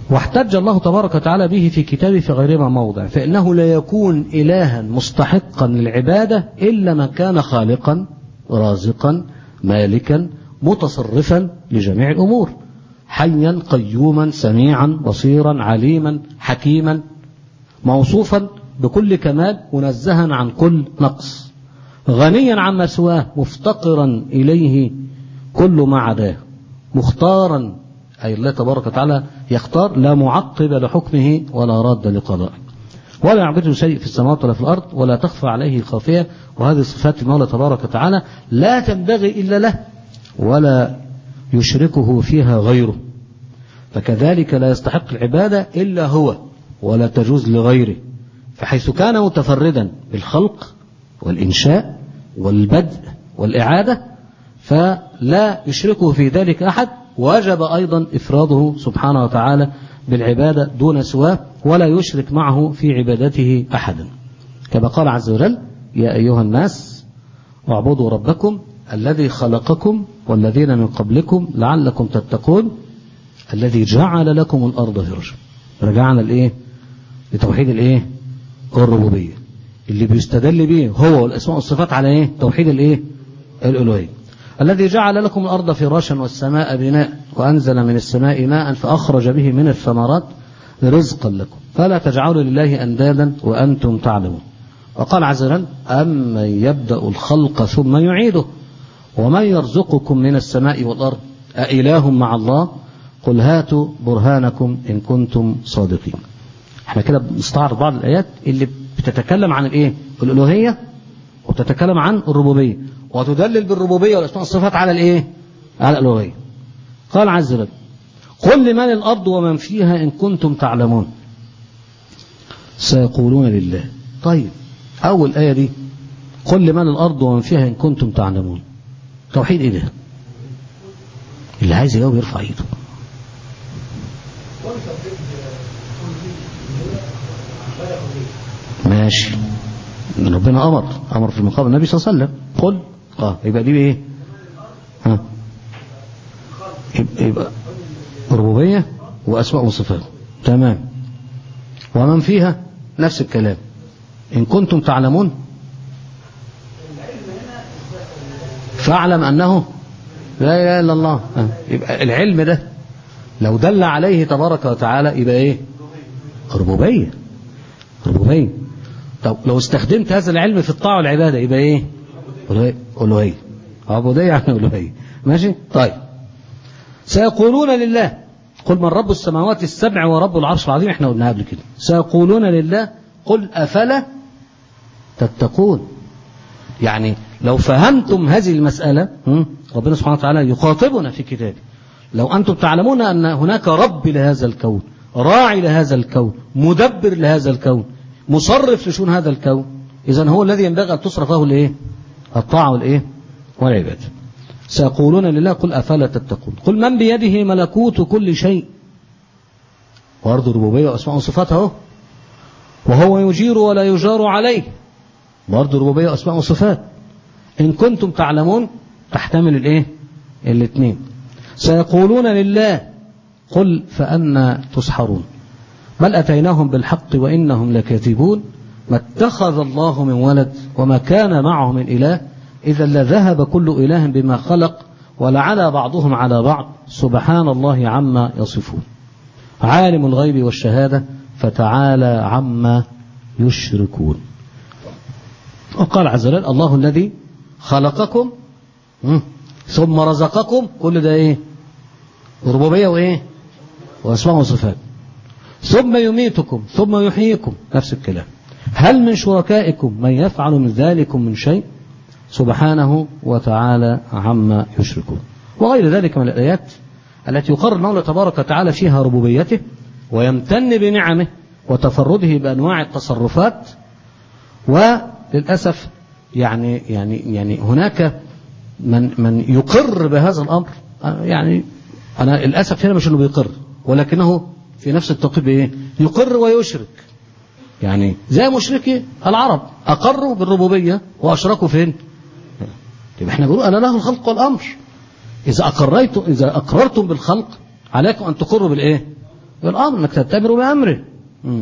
واحتج الله تبارك وتعالى به في كتابه في غير موضع فإنه لا يكون إلها مستحقا للعبادة إلا من كان خالقا رازقا مالكا متصرفا لجميع الأمور حيا قيوما سميعا بصيرا عليما حكيما موصوفا بكل كمال منزها عن كل نقص غنيا عما سواه مفتقرا إليه كل ما عداه مختارا أي الله تبارك وتعالى يختار لا معقب لحكمه ولا راد لقضائه ولا يعبده شيء في السماوات ولا في الأرض ولا تخفى عليه خافية وهذه صفات المولى تبارك وتعالى لا تنبغي إلا له ولا يشركه فيها غيره فكذلك لا يستحق العبادة إلا هو ولا تجوز لغيره فحيث كان متفردا بالخلق والإنشاء والبدء والإعادة فلا يشركه في ذلك أحد وجب أيضا إفراده سبحانه وتعالى بالعبادة دون سواه ولا يشرك معه في عبادته أحدا كما قال عز وجل يا أيها الناس اعبدوا ربكم الذي خلقكم والذين من قبلكم لعلكم تتقون الذي جعل لكم الأرض فرشا رجعنا لإيه لتوحيد الإيه الربوبية اللي بيستدل به هو والأسماء والصفات على إيه توحيد الإيه الألوهية الذي جعل لكم الأرض فراشا والسماء بناء وأنزل من السماء ماء فأخرج به من الثمرات رزقا لكم فلا تجعلوا لله أندادا وأنتم تعلمون وقال عز وجل أمن يبدأ الخلق ثم يعيده ومن يرزقكم من السماء والأرض أإله مع الله قل هاتوا برهانكم إن كنتم صادقين احنا كده بنستعرض بعض الآيات اللي بتتكلم عن الإيه الألوهية وتتكلم عن الربوبية وتدلل بالربوبية والأسماء والصفات على الإيه على الألوهية قال عز وجل قل لمن الأرض ومن فيها إن كنتم تعلمون سيقولون لله طيب أول آية دي قل لمن الأرض ومن فيها إن كنتم تعلمون توحيد إيه ده اللي عايز يجاوب يرفع ايده ماشي ربنا امر امر في المقام النبي صلى الله عليه وسلم قل اه يبقى دي ايه ها يبقى ربوبيه واسماء وصفات تمام ومن فيها نفس الكلام ان كنتم تعلمون فاعلم انه لا اله الا الله آه. يبقى العلم ده لو دل عليه تبارك وتعالى يبقى ايه ربوبيه ربوبيه طب لو استخدمت هذا العلم في الطاعه والعباده يبقى ايه الوهيه عبوديه يعني الوهيه ماشي طيب سيقولون لله قل من رب السماوات السبع ورب العرش العظيم احنا قلنا قبل كده سيقولون لله قل افلا تتقون يعني لو فهمتم هذه المسألة ربنا سبحانه وتعالى يخاطبنا في كتابه لو أنتم تعلمون أن هناك رب لهذا الكون راعي لهذا الكون مدبر لهذا الكون مصرف لشؤون هذا الكون إذا هو الذي ينبغي أن تصرف له الإيه؟ الطاعة والإيه؟ والعبادة سيقولون لله قل أفلا تتقون قل من بيده ملكوت كل شيء وأرض ربوبية وأسماء وصفات أهو وهو يجير ولا يجار عليه برضه ربوبية وأسماء وصفات إن كنتم تعلمون تحتمل الإيه؟ الاثنين سيقولون لله قل فأنا تسحرون بل أتيناهم بالحق وإنهم لكاذبون ما اتخذ الله من ولد وما كان معه من إله إذا لذهب كل إله بما خلق ولعلى بعضهم على بعض سبحان الله عما يصفون عالم الغيب والشهادة فتعالى عما يشركون وقال عز وجل الله الذي خلقكم ثم رزقكم كل ده ايه ربوبية وايه واسماء وصفات ثم يميتكم ثم يحييكم نفس الكلام هل من شركائكم من يفعل من ذلكم من شيء سبحانه وتعالى عما يشركون وغير ذلك من الآيات التي يقرر المولى تبارك وتعالى فيها ربوبيته ويمتن بنعمه وتفرده بأنواع التصرفات وللأسف يعني يعني يعني هناك من من يقر بهذا الأمر يعني أنا للأسف هنا مش إنه بيقر ولكنه في نفس التوقيت بإيه؟ يقر ويشرك يعني زي مشركي العرب أقروا بالربوبية وأشركوا فين؟ يبقى احنا بنقول أنا له الخلق والأمر إذا أقريتم إذا أقررتم بالخلق عليكم أن تقروا بالإيه؟ بالأمر أنك تأتمر بأمره مم.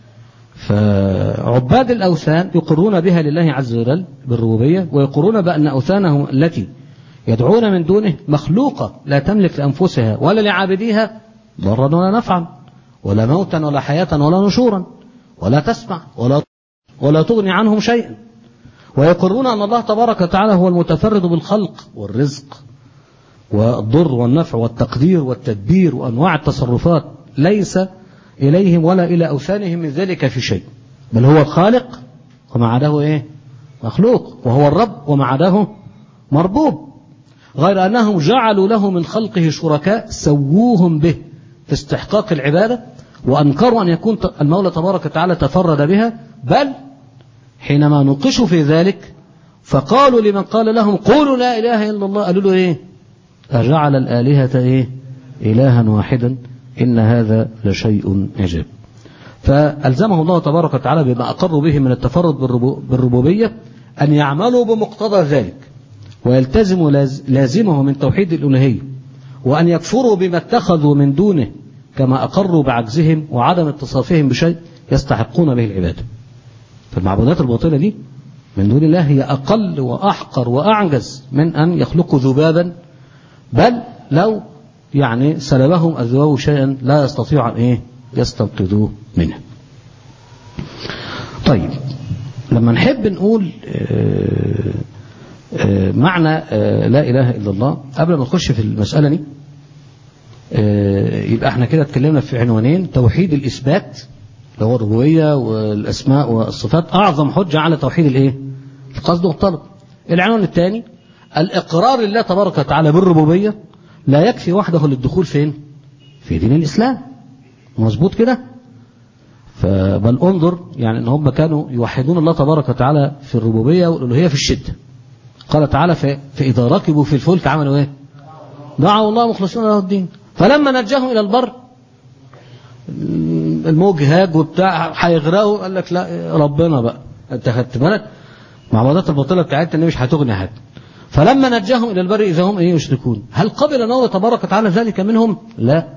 فعباد الأوثان يقرون بها لله عز وجل بالربوبية ويقرون بأن أوثانهم التي يدعون من دونه مخلوقة لا تملك لأنفسها ولا لعابديها ضرا ولا نفعا ولا موتا ولا حياة ولا نشورا ولا تسمع ولا ولا تغني عنهم شيئا ويقرون أن الله تبارك وتعالى هو المتفرد بالخلق والرزق والضر والنفع والتقدير والتدبير وأنواع التصرفات ليس إليهم ولا إلى أوثانهم من ذلك في شيء بل هو الخالق وما عداه إيه مخلوق وهو الرب وما عداه مربوب غير أنهم جعلوا له من خلقه شركاء سووهم به في استحقاق العبادة وأنكروا أن يكون المولى تبارك وتعالى تفرد بها بل حينما نقشوا في ذلك فقالوا لمن قال لهم قولوا لا إله إلا الله قالوا له إيه أجعل الآلهة إيه إلها واحدا إن هذا لشيء عجاب فألزمه الله تبارك وتعالى بما أقروا به من التفرد بالربوبية أن يعملوا بمقتضى ذلك ويلتزموا لازمه من توحيد الألوهية وأن يكفروا بما اتخذوا من دونه كما أقروا بعجزهم وعدم اتصافهم بشيء يستحقون به العبادة فالمعبودات الباطلة دي من دون الله هي أقل وأحقر وأعجز من أن يخلقوا ذبابا بل لو يعني سلبهم الذباب شيئا لا يستطيع أن إيه يستنقذوه منه طيب لما نحب نقول آه آه معنى آه لا إله إلا الله قبل ما نخش في المسألة دي يبقى احنا كده اتكلمنا في عنوانين توحيد الإثبات اللي هو الربوبية والأسماء والصفات أعظم حجة على توحيد الإيه؟ القصد والطلب العنوان الثاني الإقرار لله تبارك وتعالى بالربوبية لا يكفي وحده للدخول فين في دين الإسلام مظبوط كده فبل انظر يعني ان هم كانوا يوحدون الله تبارك وتعالى في الربوبية والألوهية في الشدة قال تعالى فإذا ركبوا في الفلك عملوا ايه دعوا الله مخلصين له الدين فلما نجاهم إلى البر الموج هاج وبتاع هيغرقوا قال لك لا ربنا بقى انت خدت بالك معبودات الباطله بتاعتنا ان مش هتغني حد فلما نجاهم الى البر اذا هم ايه يشركون هل قبل الله تبارك وتعالى ذلك منهم لا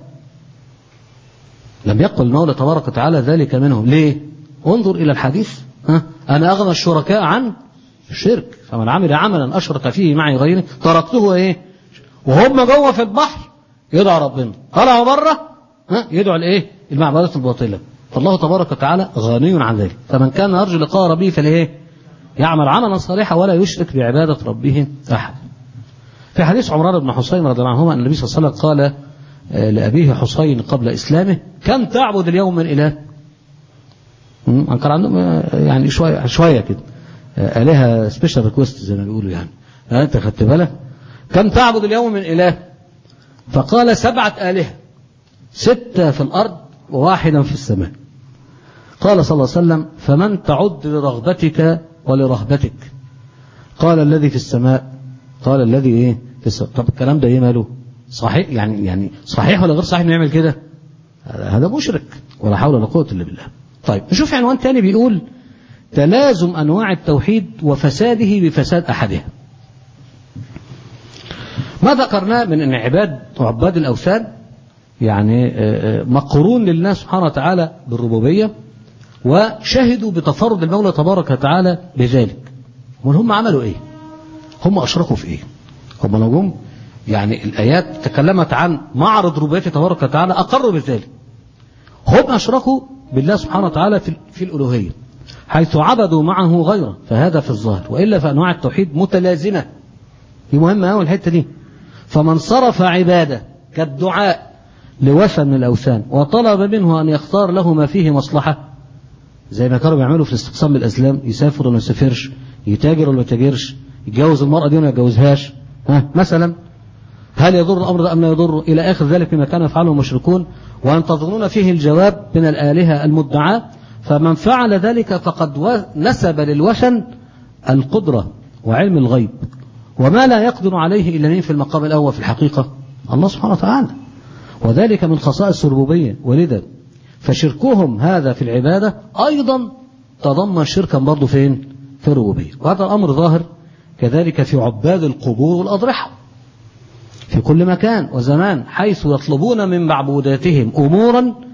لم يقل الله تبارك وتعالى ذلك منهم ليه انظر الى الحديث ها انا اغنى الشركاء عن الشرك فمن عمل عملا اشرك فيه معي غيري تركته ايه وهم جوه في البحر يدعى ربنا طلعوا بره ها يدعو الايه المعبودات الباطله فالله تبارك وتعالى غني عن ذلك فمن كان يرجو لقاء ربه فليه يعمل عملا صالحا ولا يشرك بعبادة ربه أحد في حديث عمران بن حسين رضي الله عنهما أن النبي صلى الله عليه وسلم قال لأبيه حسين قبل إسلامه كم تعبد اليوم من إله كان عندهم يعني شوية شوية كده آلهة سبيشال ريكوست زي ما بيقولوا يعني أنت خدت بالك كم تعبد اليوم من إله فقال سبعة آلهة ستة في الأرض وواحدا في السماء قال صلى الله عليه وسلم فمن تعد لرغبتك ولرهبتك قال الذي في السماء قال الذي ايه في السماء طب الكلام ده ايه ماله صحيح يعني يعني صحيح ولا غير صحيح نعمل كده هذا مشرك ولا حول ولا قوه الا بالله طيب نشوف عنوان تاني بيقول تلازم انواع التوحيد وفساده بفساد احدها ما ذكرناه من ان عباد وعباد الاوثان يعني مقرون لله سبحانه وتعالى بالربوبيه وشهدوا بتفرد المولى تبارك وتعالى بذلك هم عملوا ايه هم اشركوا في ايه هم لو جم يعني الايات تكلمت عن معرض ربوبيته تبارك وتعالى اقروا بذلك هم اشركوا بالله سبحانه وتعالى في, في الالوهيه حيث عبدوا معه غيره فهذا في الظاهر والا فانواع التوحيد متلازمه دي مهمه قوي الحته دي فمن صرف عباده كالدعاء لوثن من الاوثان وطلب منه ان يختار له ما فيه مصلحه زي ما كانوا بيعملوا في الاستقسام بالأسلام يسافر ولا ما يسافرش يتاجر ولا ما يتاجرش يتجوز المرأة دي ولا ما يتجوزهاش ها مثلا هل يضر الأمر ده أم لا يضر إلى آخر ذلك مما كان يفعله المشركون وأن تظنون فيه الجواب من الآلهة المدعاة فمن فعل ذلك فقد نسب للوثن القدرة وعلم الغيب وما لا يقدر عليه إلا مين في المقام الأول في الحقيقة الله سبحانه وتعالى وذلك من خصائص الربوبية ولذا فشركهم هذا في العبادة أيضا تضمن شركا برضه فين في الربوبية وهذا الأمر ظاهر كذلك في عباد القبور والأضرحة في كل مكان وزمان حيث يطلبون من معبوداتهم أمورا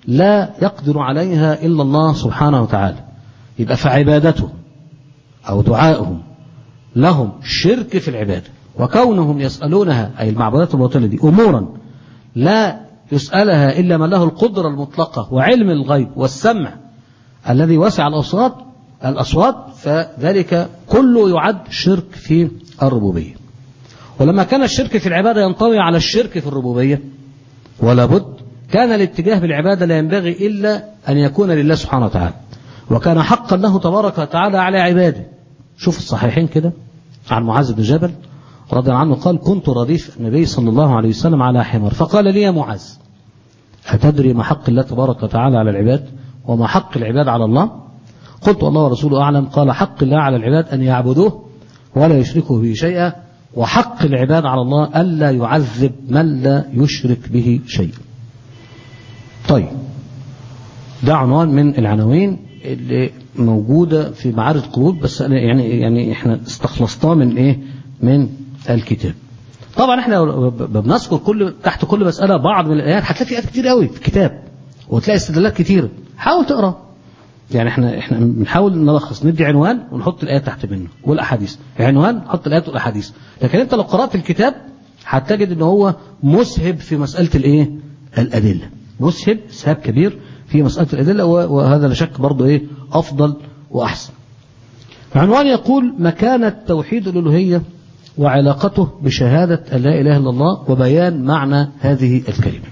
لا يقدر عليها إلا الله سبحانه وتعالى يبقى فعبادته أو دعائهم لهم شرك في العبادة وكونهم يسألونها أي المعبودات الباطلة دي أمورا لا يسألها إلا من له القدرة المطلقة وعلم الغيب والسمع الذي وسع الأصوات الأصوات فذلك كله يعد شرك في الربوبية ولما كان الشرك في العبادة ينطوي على الشرك في الربوبية ولا بد كان الاتجاه بالعبادة لا ينبغي إلا أن يكون لله سبحانه وتعالى وكان حقا له تبارك وتعالى على عباده شوف الصحيحين كده عن معاذ بن جبل رضي الله عنه قال كنت رديف النبي صلى الله عليه وسلم على حمار فقال لي يا معاذ أتدري ما حق الله تبارك وتعالى على العباد وما حق العباد على الله قلت الله ورسوله أعلم قال حق الله على العباد أن يعبدوه ولا يشركوا به شيئا وحق العباد على الله ألا يعذب من لا يشرك به شيئا طيب ده عنوان من العناوين اللي موجودة في معارض قبول بس أنا يعني يعني احنا استخلصناه من ايه من الكتاب طبعا احنا بنذكر كل تحت كل مسألة بعض من الآيات هتلاقي في آيات كتير قوي في الكتاب وتلاقي استدلالات كتيرة حاول تقرا يعني احنا احنا بنحاول نلخص ندي عنوان ونحط الآيات تحت منه والأحاديث عنوان نحط الآيات والأحاديث لكن انت لو قرأت الكتاب هتجد ان هو مسهب في مسألة الايه الأدلة مسهب سهاب كبير في مسألة الأدلة وهذا لا شك برضه ايه أفضل وأحسن عنوان يقول مكانة توحيد الألوهية وعلاقته بشهادة أن لا إله إلا الله وبيان معنى هذه الكلمة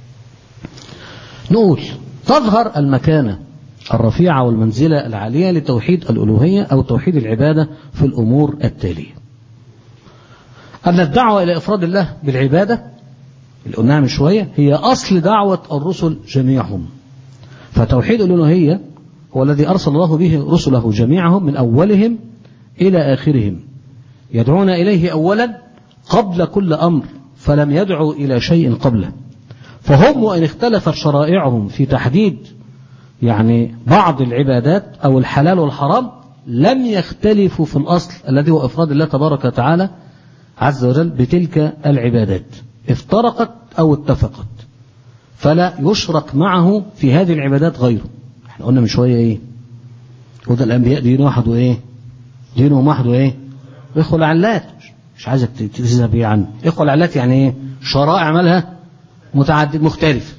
نقول تظهر المكانة الرفيعة والمنزلة العالية لتوحيد الألوهية أو توحيد العبادة في الأمور التالية أن الدعوة إلى إفراد الله بالعبادة اللي قلناها من شوية هي أصل دعوة الرسل جميعهم فتوحيد الألوهية هو الذي أرسل الله به رسله جميعهم من أولهم إلى آخرهم يدعون إليه أولا قبل كل أمر فلم يدعوا إلى شيء قبله فهم وإن اختلفت شرائعهم في تحديد يعني بعض العبادات أو الحلال والحرام لم يختلفوا في الأصل الذي هو إفراد الله تبارك وتعالى عز وجل بتلك العبادات افترقت أو اتفقت فلا يشرك معه في هذه العبادات غيره احنا قلنا من شوية ايه وده الأنبياء دين واحد وايه دينهم واحد وايه إخوة العلات مش عايزك تذهب ايه عنه إخوة العلات يعني ايه شرائع مالها متعدد مختلف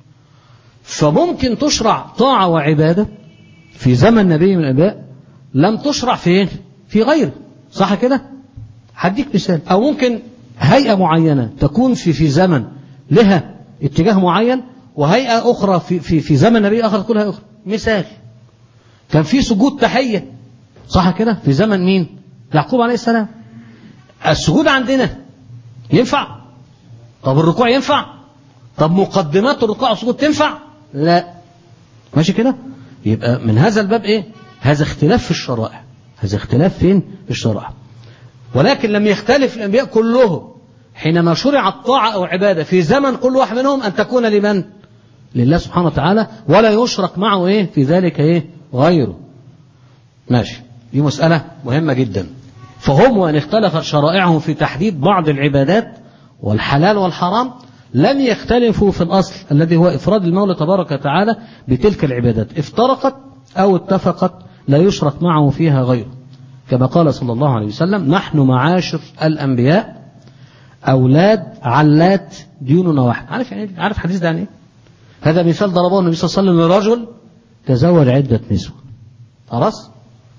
فممكن تشرع طاعة وعبادة في زمن نبي من الأنبياء لم تشرع في في غيره صح كده هديك مثال أو ممكن هيئة معينة تكون في في زمن لها اتجاه معين وهيئة أخرى في في في زمن نبي آخر تكون هيئة أخرى مثال كان في سجود تحية صح كده في زمن مين يعقوب عليه السلام السجود عندنا ينفع طب الركوع ينفع طب مقدمات الركوع والسجود تنفع لا ماشي كده يبقى من هذا الباب ايه هذا اختلاف في الشرائع هذا اختلاف فين في الشرائع ولكن لم يختلف الانبياء كلهم حينما شرع الطاعة أو عبادة في زمن كل واحد منهم أن تكون لمن لله سبحانه وتعالى ولا يشرك معه إيه في ذلك إيه غيره ماشي دي مسألة مهمة جدا فهم وإن اختلفت شرائعهم في تحديد بعض العبادات والحلال والحرام لم يختلفوا في الأصل الذي هو إفراد المولى تبارك وتعالى بتلك العبادات افترقت أو اتفقت لا يشرك معه فيها غيره كما قال صلى الله عليه وسلم نحن معاشر الأنبياء أولاد علات ديوننا واحد عارف يعني عارف حديث ده يعني ايه هذا مثال ضربه النبي صلى الله عليه وسلم لرجل تزوج عدة نسوة خلاص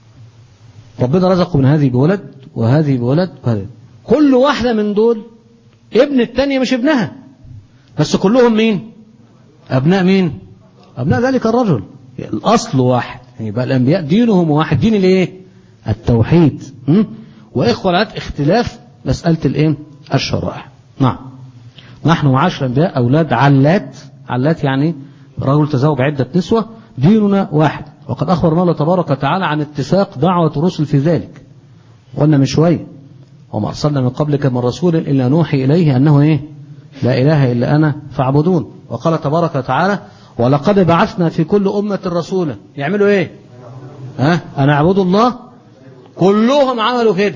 ربنا رزقه من هذه بولد وهذه بولد وهذه كل واحدة من دول ابن الثانية مش ابنها بس كلهم مين أبناء مين أبناء ذلك الرجل الأصل واحد يبقى يعني الأنبياء دينهم واحد دين الايه التوحيد م? وإخوة العاد اختلاف مسألة الايه الشرائع نعم نحن معاشر الأنبياء أولاد علات علات يعني رجل تزوج عدة نسوة ديننا واحد وقد أخبر الله تبارك وتعالى عن اتفاق دعوة الرسل في ذلك قلنا من شوية وما أرسلنا من قبلك من رسول إلا نوحي إليه أنه إيه لا إله إلا أنا فاعبدون وقال تبارك وتعالى ولقد بعثنا في كل أمة رسولا يعملوا إيه ها أنا أعبد الله كلهم عملوا كده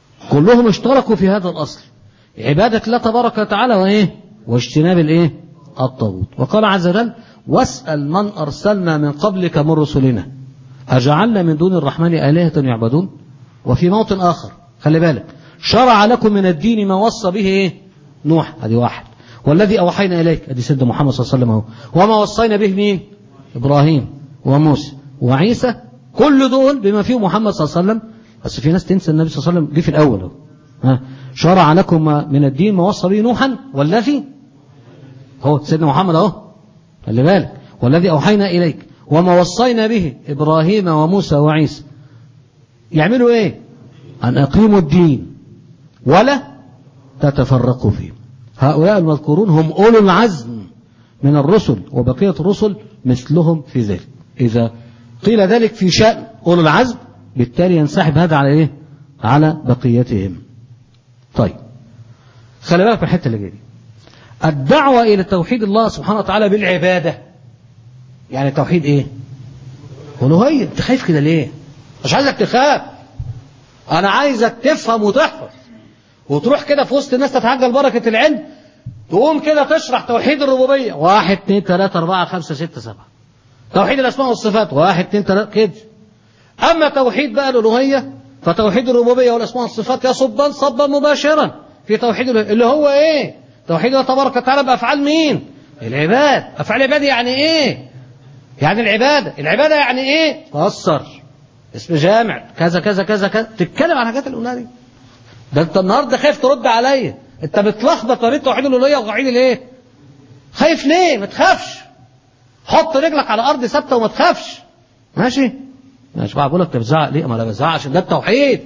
كلهم اشتركوا في هذا الأصل عبادة الله تبارك وتعالى وإيه واجتناب الإيه الطاغوت وقال عز وجل واسأل من أرسلنا من قبلك من رسلنا أجعلنا من دون الرحمن آلهة يعبدون وفي موطن آخر خلي بالك شرع لكم من الدين ما وصى به إيه؟ نوح هذه واحد والذي أوحينا إليك ادي سيدنا محمد صلى الله عليه وسلم اهو وما وصينا به مين إبراهيم وموسى وعيسى كل دول بما فيه محمد صلى الله عليه وسلم بس في ناس تنسى النبي صلى الله عليه وسلم جه في الأول اهو ها شرع لكم من الدين ما وصى به نوحا والذي هو سيدنا محمد اهو خلي بالك والذي أوحينا إليك وما وصينا به إبراهيم وموسى وعيسى يعملوا إيه أن أقيموا الدين ولا تتفرقوا فيه هؤلاء المذكورون هم أولو العزم من الرسل وبقية الرسل مثلهم في ذلك إذا قيل ذلك في شأن أولو العزم بالتالي ينسحب هذا على إيه على بقيتهم طيب خلي بالك في الحتة اللي جايه دي الدعوة إلى توحيد الله سبحانه وتعالى بالعبادة يعني توحيد إيه ألوهية أنت خايف كده ليه مش عايزك تخاف أنا عايزك تفهم وتحفظ وتروح كده في وسط الناس تتعجل بركة العلم تقوم كده تشرح توحيد الربوبية واحد اثنين ثلاثة أربعة خمسة ستة سبعة توحيد الأسماء والصفات واحد اثنين ثلاثة كده أما توحيد بقى الألوهية فتوحيد الربوبية والأسماء والصفات يصبا صبا مباشرا في توحيد الألوهية اللي هو إيه توحيد الله تبارك وتعالى بأفعال مين العباد أفعال العباد يعني إيه يعني العبادة العبادة يعني إيه فسر اسم جامع كذا كذا كذا كذا تتكلم عن الحاجات الأولى دي ده انت النهارده خايف ترد عليا انت بتلخبط بين توحيد الالوهيه وتوحيد الايه خايف ليه ما تخافش حط رجلك على الارض ثابته وما تخافش ماشي ماشي بقى بقول لك انت بتزعق ليه ما انا بزعق عشان ده التوحيد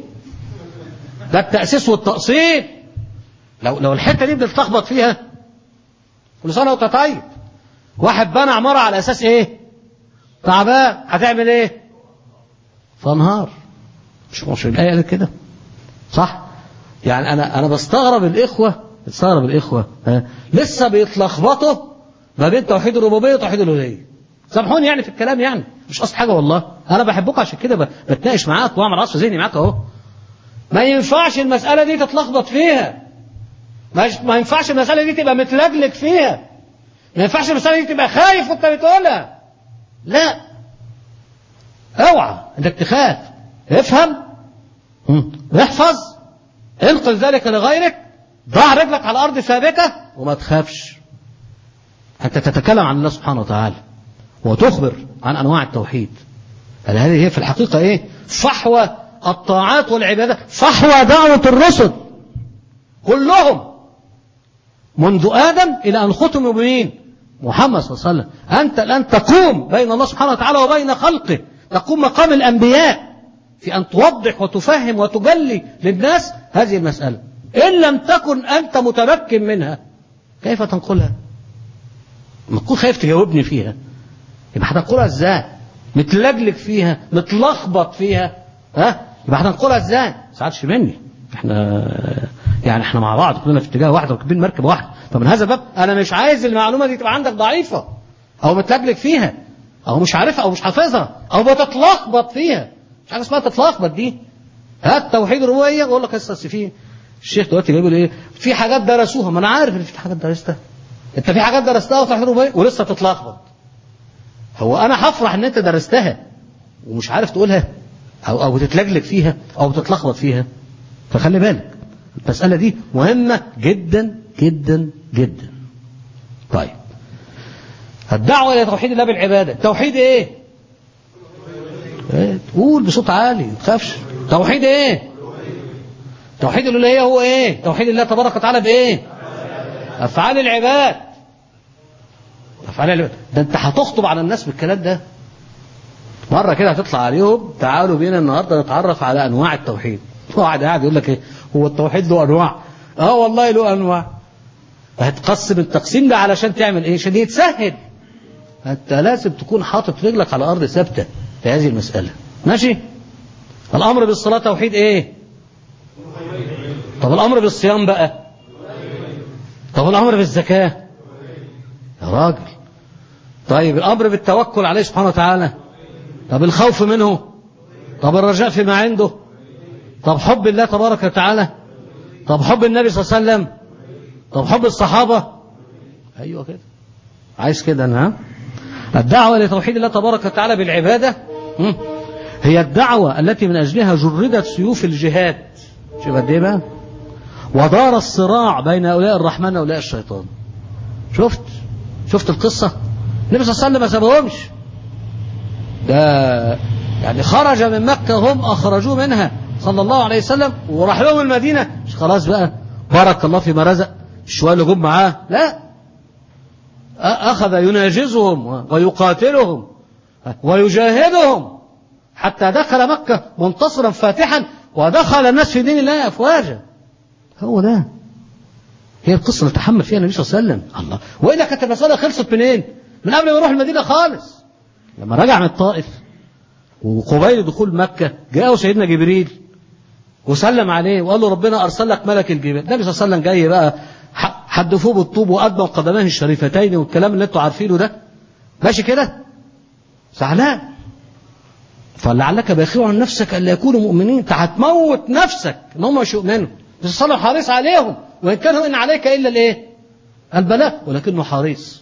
ده التاسيس والتاصيل لو لو الحته دي بتتلخبط فيها كل سنه وانت طيب واحد بنى عماره على اساس ايه تعبان هتعمل ايه فانهار مش مش الايه قالت كده صح يعني انا انا بستغرب الاخوه بستغرب الاخوه ها لسه بيتلخبطوا ما بين توحيد الربوبيه وتوحيد الالوهيه سامحوني يعني في الكلام يعني مش قصد حاجه والله انا بحبكم عشان كده بتناقش معاك واعمل عصف ذهني معاك اهو ما ينفعش المساله دي تتلخبط فيها ما ما ينفعش المساله دي تبقى متلجلج فيها ما ينفعش المساله دي تبقى خايف وانت بتقولها لا اوعى انك تخاف افهم احفظ انقل ذلك لغيرك ضع رجلك على الارض ثابته وما تخافش انت تتكلم عن الله سبحانه وتعالى وتخبر عن انواع التوحيد هذه هي في الحقيقه ايه فحوى الطاعات والعبادات فحوى دعوه الرسل كلهم منذ ادم الى ان ختموا بمين محمد صلى الله عليه وسلم انت الان تقوم بين الله سبحانه وتعالى وبين خلقه تقوم مقام الانبياء في أن توضح وتفهم وتجلي للناس هذه المسألة إن لم تكن أنت متمكن منها كيف تنقلها ما تكون خايف تجاوبني فيها يبقى هتنقلها ازاي متلجلج فيها متلخبط فيها ها يبقى هتنقلها ازاي ما تزعلش مني احنا يعني احنا مع بعض كلنا في اتجاه واحد راكبين مركبه واحده فمن هذا الباب انا مش عايز المعلومه دي تبقى عندك ضعيفه او متلجلج فيها او مش عارفها او مش حافظها او بتتلخبط فيها مش حاجه اسمها تتلخبط دي هات توحيد الربوبيه بقول لك بس في الشيخ دلوقتي جايب ايه في حاجات درسوها ما انا عارف ان في حاجات درستها انت في حاجات درستها وتوحيد الربوبيه ولسه تتلخبط هو انا هفرح ان انت درستها ومش عارف تقولها او او بتتلجلج فيها او بتتلخبط فيها فخلي بالك المساله دي مهمه جدا جدا جدا طيب الدعوه الى توحيد الله بالعباده توحيد ايه ايه تقول بصوت عالي ما تخافش توحيد ايه توحيد الالوهيه هو ايه توحيد الله تبارك وتعالى بايه افعال العباد افعال العباد ده انت هتخطب على الناس بالكلام ده مره كده هتطلع عليهم تعالوا بينا النهارده نتعرف على انواع التوحيد واحد قاعد يقول لك ايه هو التوحيد له انواع اه والله له انواع هتقسم التقسيم ده علشان تعمل ايه عشان يتسهل انت لازم تكون حاطط رجلك على ارض ثابته في هذه المساله ماشي الامر بالصلاه توحيد ايه طب الامر بالصيام بقى طب الامر بالزكاه يا راجل طيب الامر بالتوكل عليه سبحانه وتعالى طب الخوف منه طب الرجاء فيما عنده طب حب الله تبارك وتعالى طب حب النبي صلى الله عليه وسلم طب حب الصحابة أيوة كده عايز كده أنا الدعوة لتوحيد الله تبارك وتعالى بالعبادة م? هي الدعوة التي من أجلها جردت سيوف الجهاد شوف قد إيه بقى ودار الصراع بين أولياء الرحمن وأولياء الشيطان شفت شفت القصة النبي صلى الله عليه وسلم ما سابهمش ده يعني خرج من مكة هم أخرجوه منها صلى الله عليه وسلم وراح لهم المدينة مش خلاص بقى بارك الله فيما رزق الشوية اللي جم معاه لا أخذ يناجزهم ويقاتلهم ويجاهدهم حتى دخل مكة منتصرا فاتحا ودخل الناس في دين الله أفواجا هو ده هي القصة اللي تحمل فيها النبي صلى الله عليه وسلم الله وإلا كانت المسألة خلصت منين من قبل ما يروح المدينة خالص لما رجع من الطائف وقبيل دخول مكة جاءه سيدنا جبريل وسلم عليه وقال له ربنا أرسل لك ملك الجبال النبي صلى الله عليه وسلم جاي بقى حدفوه بالطوب وأدموا قدماه الشريفتين والكلام اللي انتوا عارفينه ده ماشي كده زعلان فلعلك باخع عن نفسك ألا يكونوا مؤمنين انت هتموت نفسك ان هم مش يؤمنوا بس صلى حريص عليهم وإن كانوا إن عليك إلا الإيه البلاء ولكنه حريص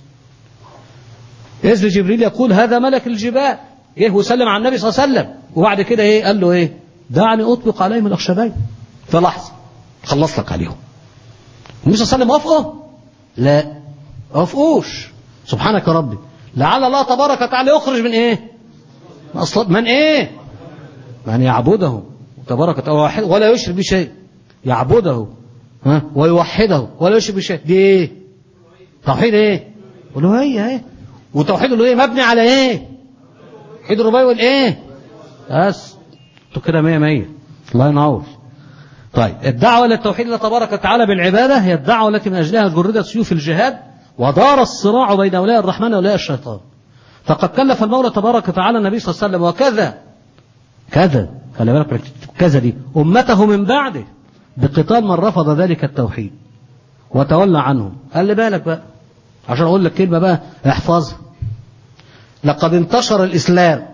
إذ جبريل يقول هذا ملك الجبال جه وسلم على النبي صلى الله عليه وسلم وبعد كده إيه قال له إيه دعني أطبق عليهم الأخشبين في لحظة خلص لك عليهم النبي صلى الله عليه وسلم وافقه لا وافقوش سبحانك يا ربي لعل الله تبارك وتعالى يخرج من ايه من, من ايه من يعبده تبارك وتعالى ولا يشرك بشيء يعبده ها ويوحده ولا يشرك بشيء دي ايه توحيد ايه الوهية ايه وتوحيد الوهية مبني على ايه توحيد الرباعي والايه بس انتوا كده مية مية الله ينور طيب الدعوة للتوحيد الله تبارك وتعالى بالعبادة هي الدعوة التي من أجلها جردت سيوف الجهاد ودار الصراع بين أولياء الرحمن وأولياء الشيطان فقد كلف المولى تبارك وتعالى النبي صلى الله عليه وسلم وكذا كذا خلي بالك كذا دي أمته من بعده بقتال من رفض ذلك التوحيد وتولى عنهم قال لي بالك بقى عشان أقول لك كلمة بقى احفظها لقد انتشر الإسلام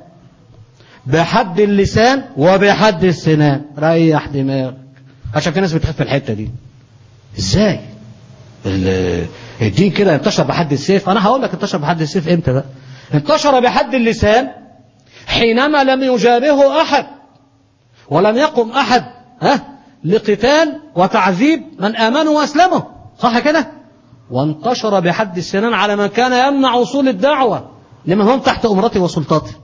بحد اللسان وبحد السنان ريح دماغك عشان في ناس بتخاف في الحته دي ازاي الدين كده انتشر بحد السيف انا هقول لك انتشر بحد السيف امتى بقى انتشر بحد اللسان حينما لم يجابهه احد ولم يقم احد ها لقتال وتعذيب من امنوا واسلموا صح كده وانتشر بحد السنان على من كان يمنع وصول الدعوه لمن هم تحت امرته وسلطته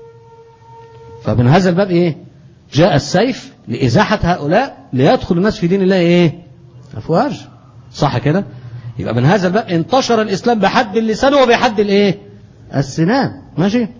فمن هذا الباب ايه جاء السيف لإزاحة هؤلاء ليدخل الناس في دين الله إيه أفواج صح كده يبقى من هذا الباب انتشر الإسلام بحد اللسان وبحد الإيه السنان ماشي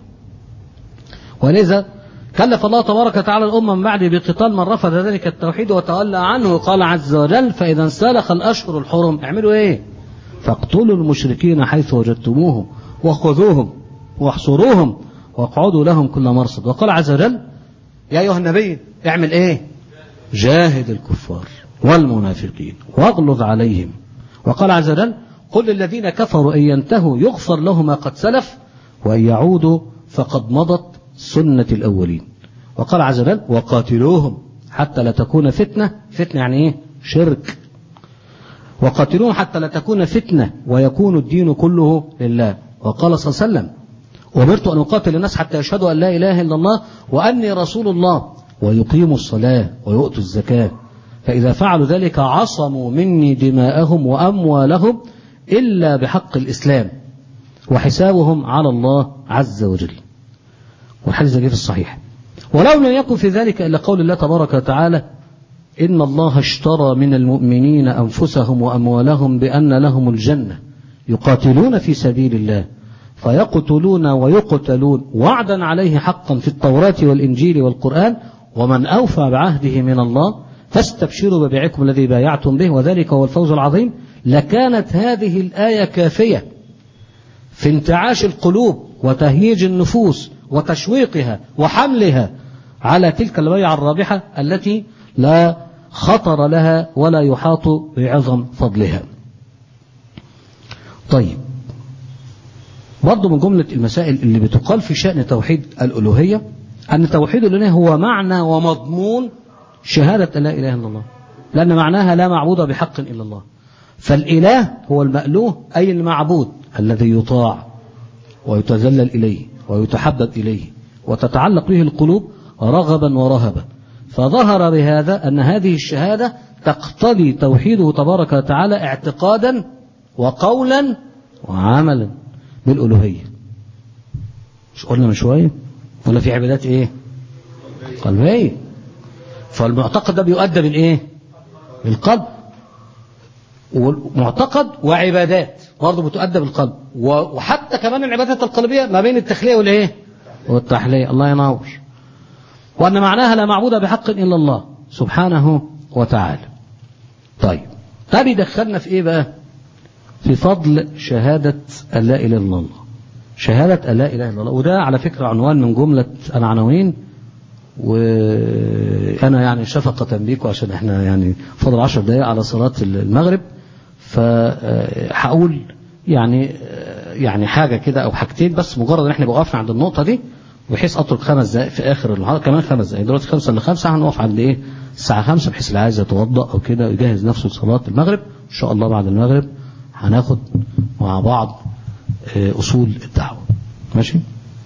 ولذا كلف الله تبارك وتعالى الأمة من بعد بقتال من رفض ذلك التوحيد وتولى عنه قال عز وجل فإذا انسلخ الأشهر الحرم اعملوا إيه فاقتلوا المشركين حيث وجدتموهم وخذوهم واحصروهم واقعدوا لهم كل مرصد وقال عز وجل يا أيها النبي اعمل ايه جاهد الكفار والمنافقين واغلظ عليهم وقال عز وجل قل للذين كفروا إن ينتهوا يغفر لهم ما قد سلف وإن يعودوا فقد مضت سنة الأولين وقال عز وجل وقاتلوهم حتى لا تكون فتنة فتنة يعني ايه شرك وقاتلوهم حتى لا تكون فتنة ويكون الدين كله لله وقال صلى الله عليه وسلم أمرت أن أقاتل الناس حتى يشهدوا أن لا إله إلا الله وأني رسول الله ويقيموا الصلاة ويؤتوا الزكاة فإذا فعلوا ذلك عصموا مني دماءهم وأموالهم إلا بحق الإسلام وحسابهم على الله عز وجل والحديث جه في الصحيح ولو لم يكن في ذلك إلا قول الله تبارك وتعالى إن الله اشترى من المؤمنين أنفسهم وأموالهم بأن لهم الجنة يقاتلون في سبيل الله فيقتلون ويقتلون وعدا عليه حقا في التوراة والإنجيل والقرآن ومن أوفى بعهده من الله فاستبشروا ببيعكم الذي بايعتم به وذلك هو الفوز العظيم لكانت هذه الآية كافية في انتعاش القلوب وتهييج النفوس وتشويقها وحملها على تلك البيعة الرابحة التي لا خطر لها ولا يحاط بعظم فضلها طيب برضه من جملة المسائل اللي بتقال في شأن توحيد الألوهية أن توحيد الألوهية هو معنى ومضمون شهادة أن لا إله إلا الله لأن معناها لا معبود بحق إلا الله فالإله هو المألوه أي المعبود الذي يطاع ويتذلل إليه ويتحبب إليه وتتعلق به القلوب رغبا ورهبا فظهر بهذا أن هذه الشهادة تقتضي توحيده تبارك وتعالى اعتقادا وقولا وعملا بالألوهية مش قلنا من شوية ولا في عبادات ايه قلبية فالمعتقد ده بيؤدى بالايه بالقلب ومعتقد وعبادات برضه بتؤدى بالقلب وحتى كمان العبادات القلبية ما بين التخلية والايه والتحلية الله ينور وأن معناها لا معبود بحق إلا الله سبحانه وتعالى طيب ده بيدخلنا في ايه بقى في فضل شهادة أن لا إله إلا الله شهادة أن لا إله إلا الله وده على فكرة عنوان من جملة العناوين وأنا يعني شفقة بيكم عشان احنا يعني فضل عشر دقائق على صلاة المغرب فهقول يعني يعني حاجة كده أو حاجتين بس مجرد ان احنا وقفنا عند النقطة دي بحيث اترك خمس دقائق في اخر المحاضره كمان خمس دقائق دلوقتي خمسة الا خمسة هنقف عند ايه الساعة خمسة بحيث اللي عايز يتوضأ او كده ويجهز نفسه لصلاة المغرب ان شاء الله بعد المغرب هناخد مع بعض اصول الدعوة ماشي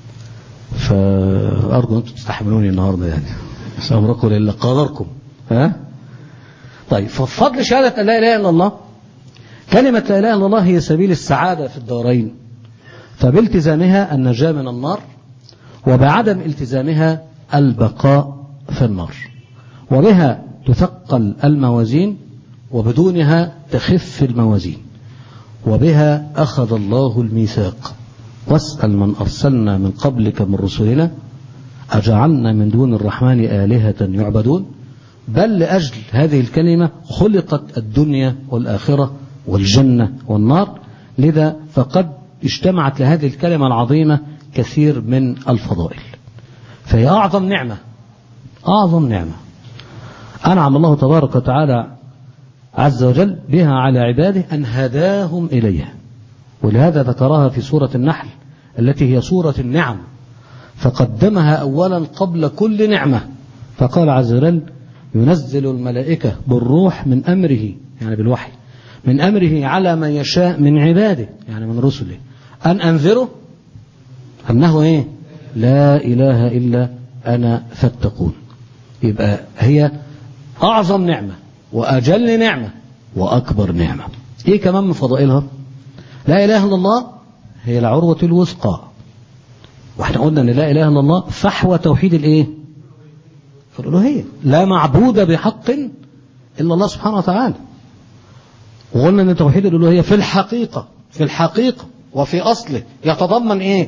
فارجو انتم تستحملوني النهارده يعني بس امركم لله قدركم ها طيب ففضل شهادة ان لا اله الا الله كلمة لا اله الا الله هي سبيل السعادة في الدارين فبالتزامها النجاة من النار وبعدم التزامها البقاء في النار وبها تثقل الموازين وبدونها تخف الموازين وبها أخذ الله الميثاق واسأل من أرسلنا من قبلك من رسلنا أجعلنا من دون الرحمن آلهة يعبدون بل لأجل هذه الكلمة خلقت الدنيا والآخرة والجنة والنار لذا فقد اجتمعت لهذه الكلمة العظيمة كثير من الفضائل فهي أعظم نعمة أعظم نعمة أنعم الله تبارك وتعالى عز وجل بها على عباده أن هداهم إليها ولهذا ذكرها في سورة النحل التي هي سورة النعم فقدمها أولا قبل كل نعمة فقال عز وجل ينزل الملائكة بالروح من أمره يعني بالوحي من أمره على من يشاء من عباده يعني من رسله أن أنذره أنه إيه لا إله إلا أنا فاتقون يبقى هي أعظم نعمة وأجل نعمة وأكبر نعمة إيه كمان من فضائلها لا إله إلا الله هي العروة الوثقى واحنا قلنا ان لا اله الا الله فحوى توحيد الايه في الالوهيه لا معبود بحق الا الله سبحانه وتعالى وقلنا ان توحيد الالوهيه في الحقيقه في الحقيقه وفي اصله يتضمن ايه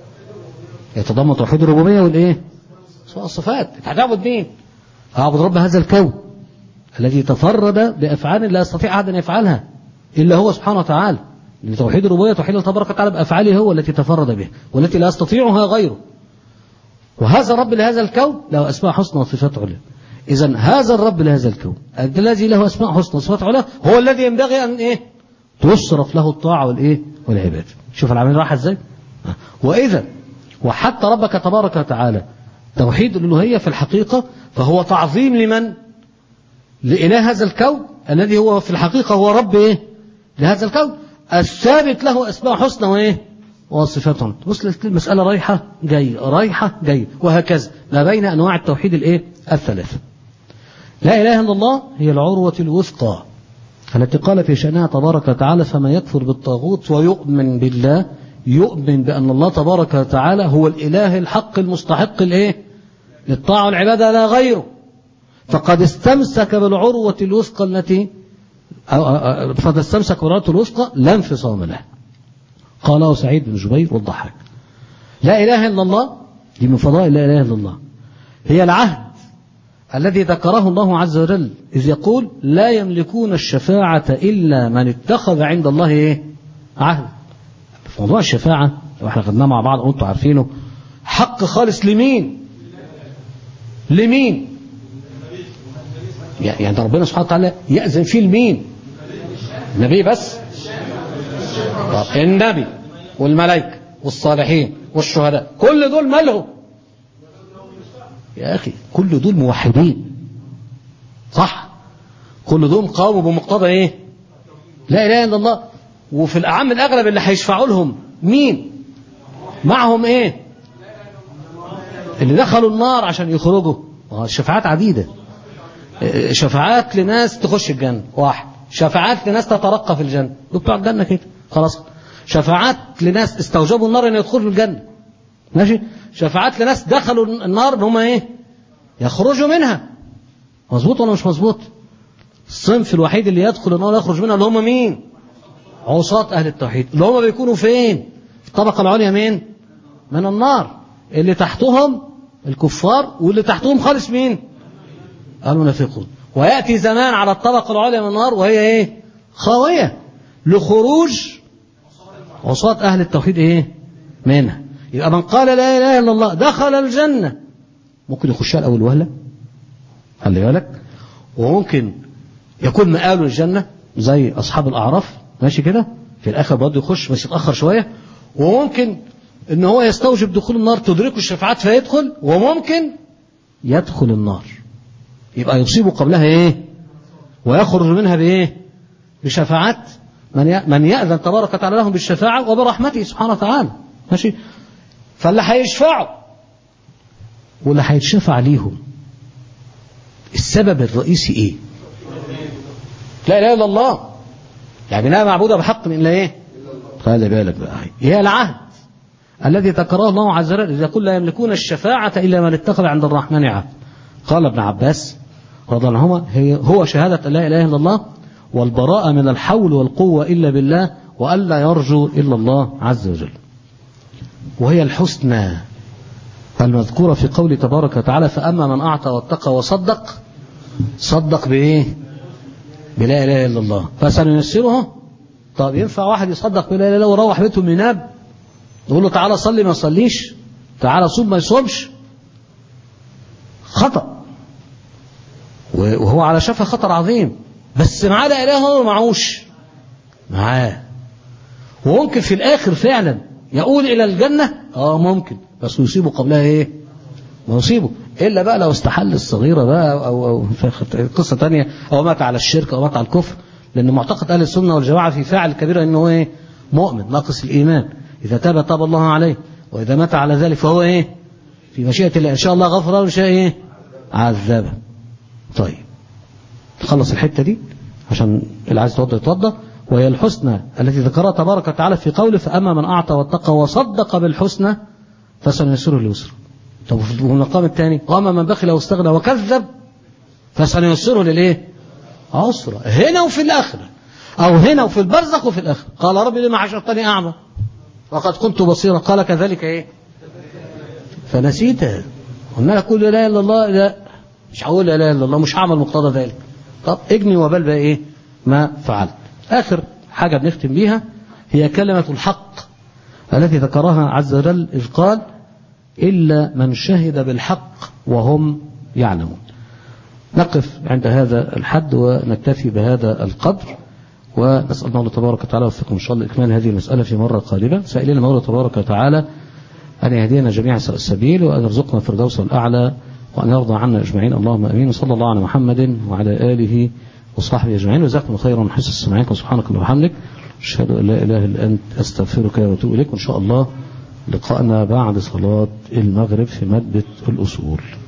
يتضمن توحيد الربوبيه والايه الصفات هتعبد مين اعبد رب هذا الكون الذي تفرد بافعال لا يستطيع احد ان يفعلها الا هو سبحانه وتعالى لأن توحيد الربوبية توحيد الله تبارك وتعالى بأفعاله هو التي تفرد به والتي لا يستطيعها غيره وهذا الرب لهذا الكون له أسماء حسنى وصفات عليا إذا هذا الرب لهذا الكون الذي له أسماء حسنى وصفات عليا هو الذي ينبغي أن إيه تصرف له الطاعة والإيه والعبادة شوف العمل راح إزاي وإذا وحتى ربك تبارك وتعالى توحيد الألوهية في الحقيقة فهو تعظيم لمن لإله هذا الكون الذي هو في الحقيقة هو رب إيه لهذا الكون الثابت له أسماء حسنى وإيه وصفات وصلت المسألة رايحة جاية رايحة جاية وهكذا ما بين أنواع التوحيد الإيه الثلاثة لا إله إلا الله هي العروة الوثقى التي قال في شأنها تبارك وتعالى فما يكفر بالطاغوت ويؤمن بالله يؤمن بأن الله تبارك وتعالى هو الإله الحق المستحق الإيه للطاعة والعبادة لا غيره فقد استمسك بالعروة الوثقى التي فقد استمسك بالعروة الوثقى لا انفصام له قاله سعيد بن جبير والضحاك لا إله إلا الله دي من فضائل لا إله إلا الله هي العهد الذي ذكره الله عز وجل إذ يقول لا يملكون الشفاعة إلا من اتخذ عند الله إيه؟ عهد في موضوع الشفاعة لو احنا خدناه مع بعض وانتم عارفينه حق خالص لمين لمين يعني ربنا سبحانه وتعالى يأذن فيه لمين النبي بس طب النبي والملائكة والصالحين والشهداء كل دول مالهم يا أخي كل دول موحدين صح كل دول قاموا بمقتضى ايه لا إله إلا الله وفي الأعم الأغلب اللي هيشفعوا لهم مين معهم إيه اللي دخلوا النار عشان يخرجوا الشفاعات عديدة شفاعات لناس تخش الجنة واحد شفاعات لناس تترقى في الجنة دول بتوع الجنة كده خلاص شفاعات لناس استوجبوا النار ان يدخلوا الجنة ماشي شفاعات لناس دخلوا النار ان هم ايه يخرجوا منها مظبوط ولا مش مظبوط الصنف الوحيد اللي يدخل النار ويخرج منها اللي هم مين عصاة اهل التوحيد اللي هم بيكونوا فين في الطبقة العليا مين من النار اللي تحتهم الكفار واللي تحتهم خالص مين المنافقون ويأتي زمان على الطبقة العليا من النار وهي ايه خاوية لخروج عصاة أهل التوحيد ايه منها يبقى من قال لا إله إلا الله دخل الجنة ممكن يخشها الأول وهلة خلي بالك وممكن يكون مآله الجنة زي أصحاب الأعراف ماشي كده في الآخر برضه يخش بس يتأخر شوية وممكن إن هو يستوجب دخول النار تدركه الشفاعات فيدخل وممكن يدخل النار يبقى يصيب قبلها إيه ويخرج منها بإيه بشفاعات من من يأذن تبارك وتعالى لهم بالشفاعة وبرحمته سبحانه وتعالى ماشي فاللي هيشفعوا واللي هيتشفع ليهم السبب الرئيسي ايه لا اله الا الله يعني لا معبود بحق الا ايه خلي بالك بقى هي العهد الذي ذكره الله عز وجل اذا قل لا يملكون الشفاعة الا من اتخذ عند الرحمن عهد قال ابن عباس رضي الله عنهما هي هو شهادة لا اله الا الله والبراءة من الحول والقوة إلا بالله وألا يرجو إلا الله عز وجل وهي الحسنى المذكورة في قول تبارك وتعالى فأما من أعطى واتقى وصدق صدق بإيه بلا إله إلا الله فسنيسره طب ينفع واحد يصدق بلا إله إلا الله ويروح بيته من ينام يقول له تعالى صلي ما يصليش تعالى صوم ما يصومش خطأ وهو على شفا خطر عظيم بس معاه لا اله هو معوش معاه وممكن في الاخر فعلا يقول الى الجنه اه ممكن بس يصيبه قبلها ايه ما يصيبه الا بقى لو استحل الصغيره بقى او او قصه ثانيه او مات على الشرك او مات على الكفر لان معتقد اهل السنه والجماعه في فاعل كبيره انه ايه مؤمن ناقص الايمان اذا تاب تاب الله عليه واذا مات على ذلك فهو ايه في مشيئه الله ان شاء الله غفر له ان شاء ايه عذبه طيب خلص الحته دي عشان اللي عايز يتوضا يتوضا وهي الحسنى التي ذكرها تبارك وتعالى في قوله فاما من اعطى واتقى وصدق بالحسنى فسنيسره لليسرى طب في المقام الثاني واما من بخل واستغنى وكذب فسنيسره للايه؟ عسرى هنا وفي الاخره او هنا وفي البرزخ وفي الاخره قال ربي لما حشرتني اعمى وقد كنت بصيرا قال كذلك ايه؟ فنسيتها قلنا لك قول لا اله الا الله لا مش هقول لا اله الا الله مش هعمل مقتضى ذلك طب اجني وبال بقى ايه ما فعلت اخر حاجه بنختم بيها هي كلمه الحق التي ذكرها عز وجل اذ قال الا من شهد بالحق وهم يعلمون نقف عند هذا الحد ونكتفي بهذا القدر ونسأل الله تبارك وتعالى وفقكم إن شاء الله إكمال هذه المسألة في مرة قادمة سائلين مولى تبارك وتعالى أن يهدينا جميعا سواء السبيل وأن يرزقنا الفردوس الأعلى وأن يرضى عنا أجمعين اللهم أمين وصلى الله على محمد وعلى آله وصحبه أجمعين وجزاكم خيرا من حسن استماعكم سبحانك اللهم وبحمدك أشهد أن لا إله إلا أنت أستغفرك وأتوب إليك وإن شاء الله لقاءنا بعد صلاة المغرب في مادة الأصول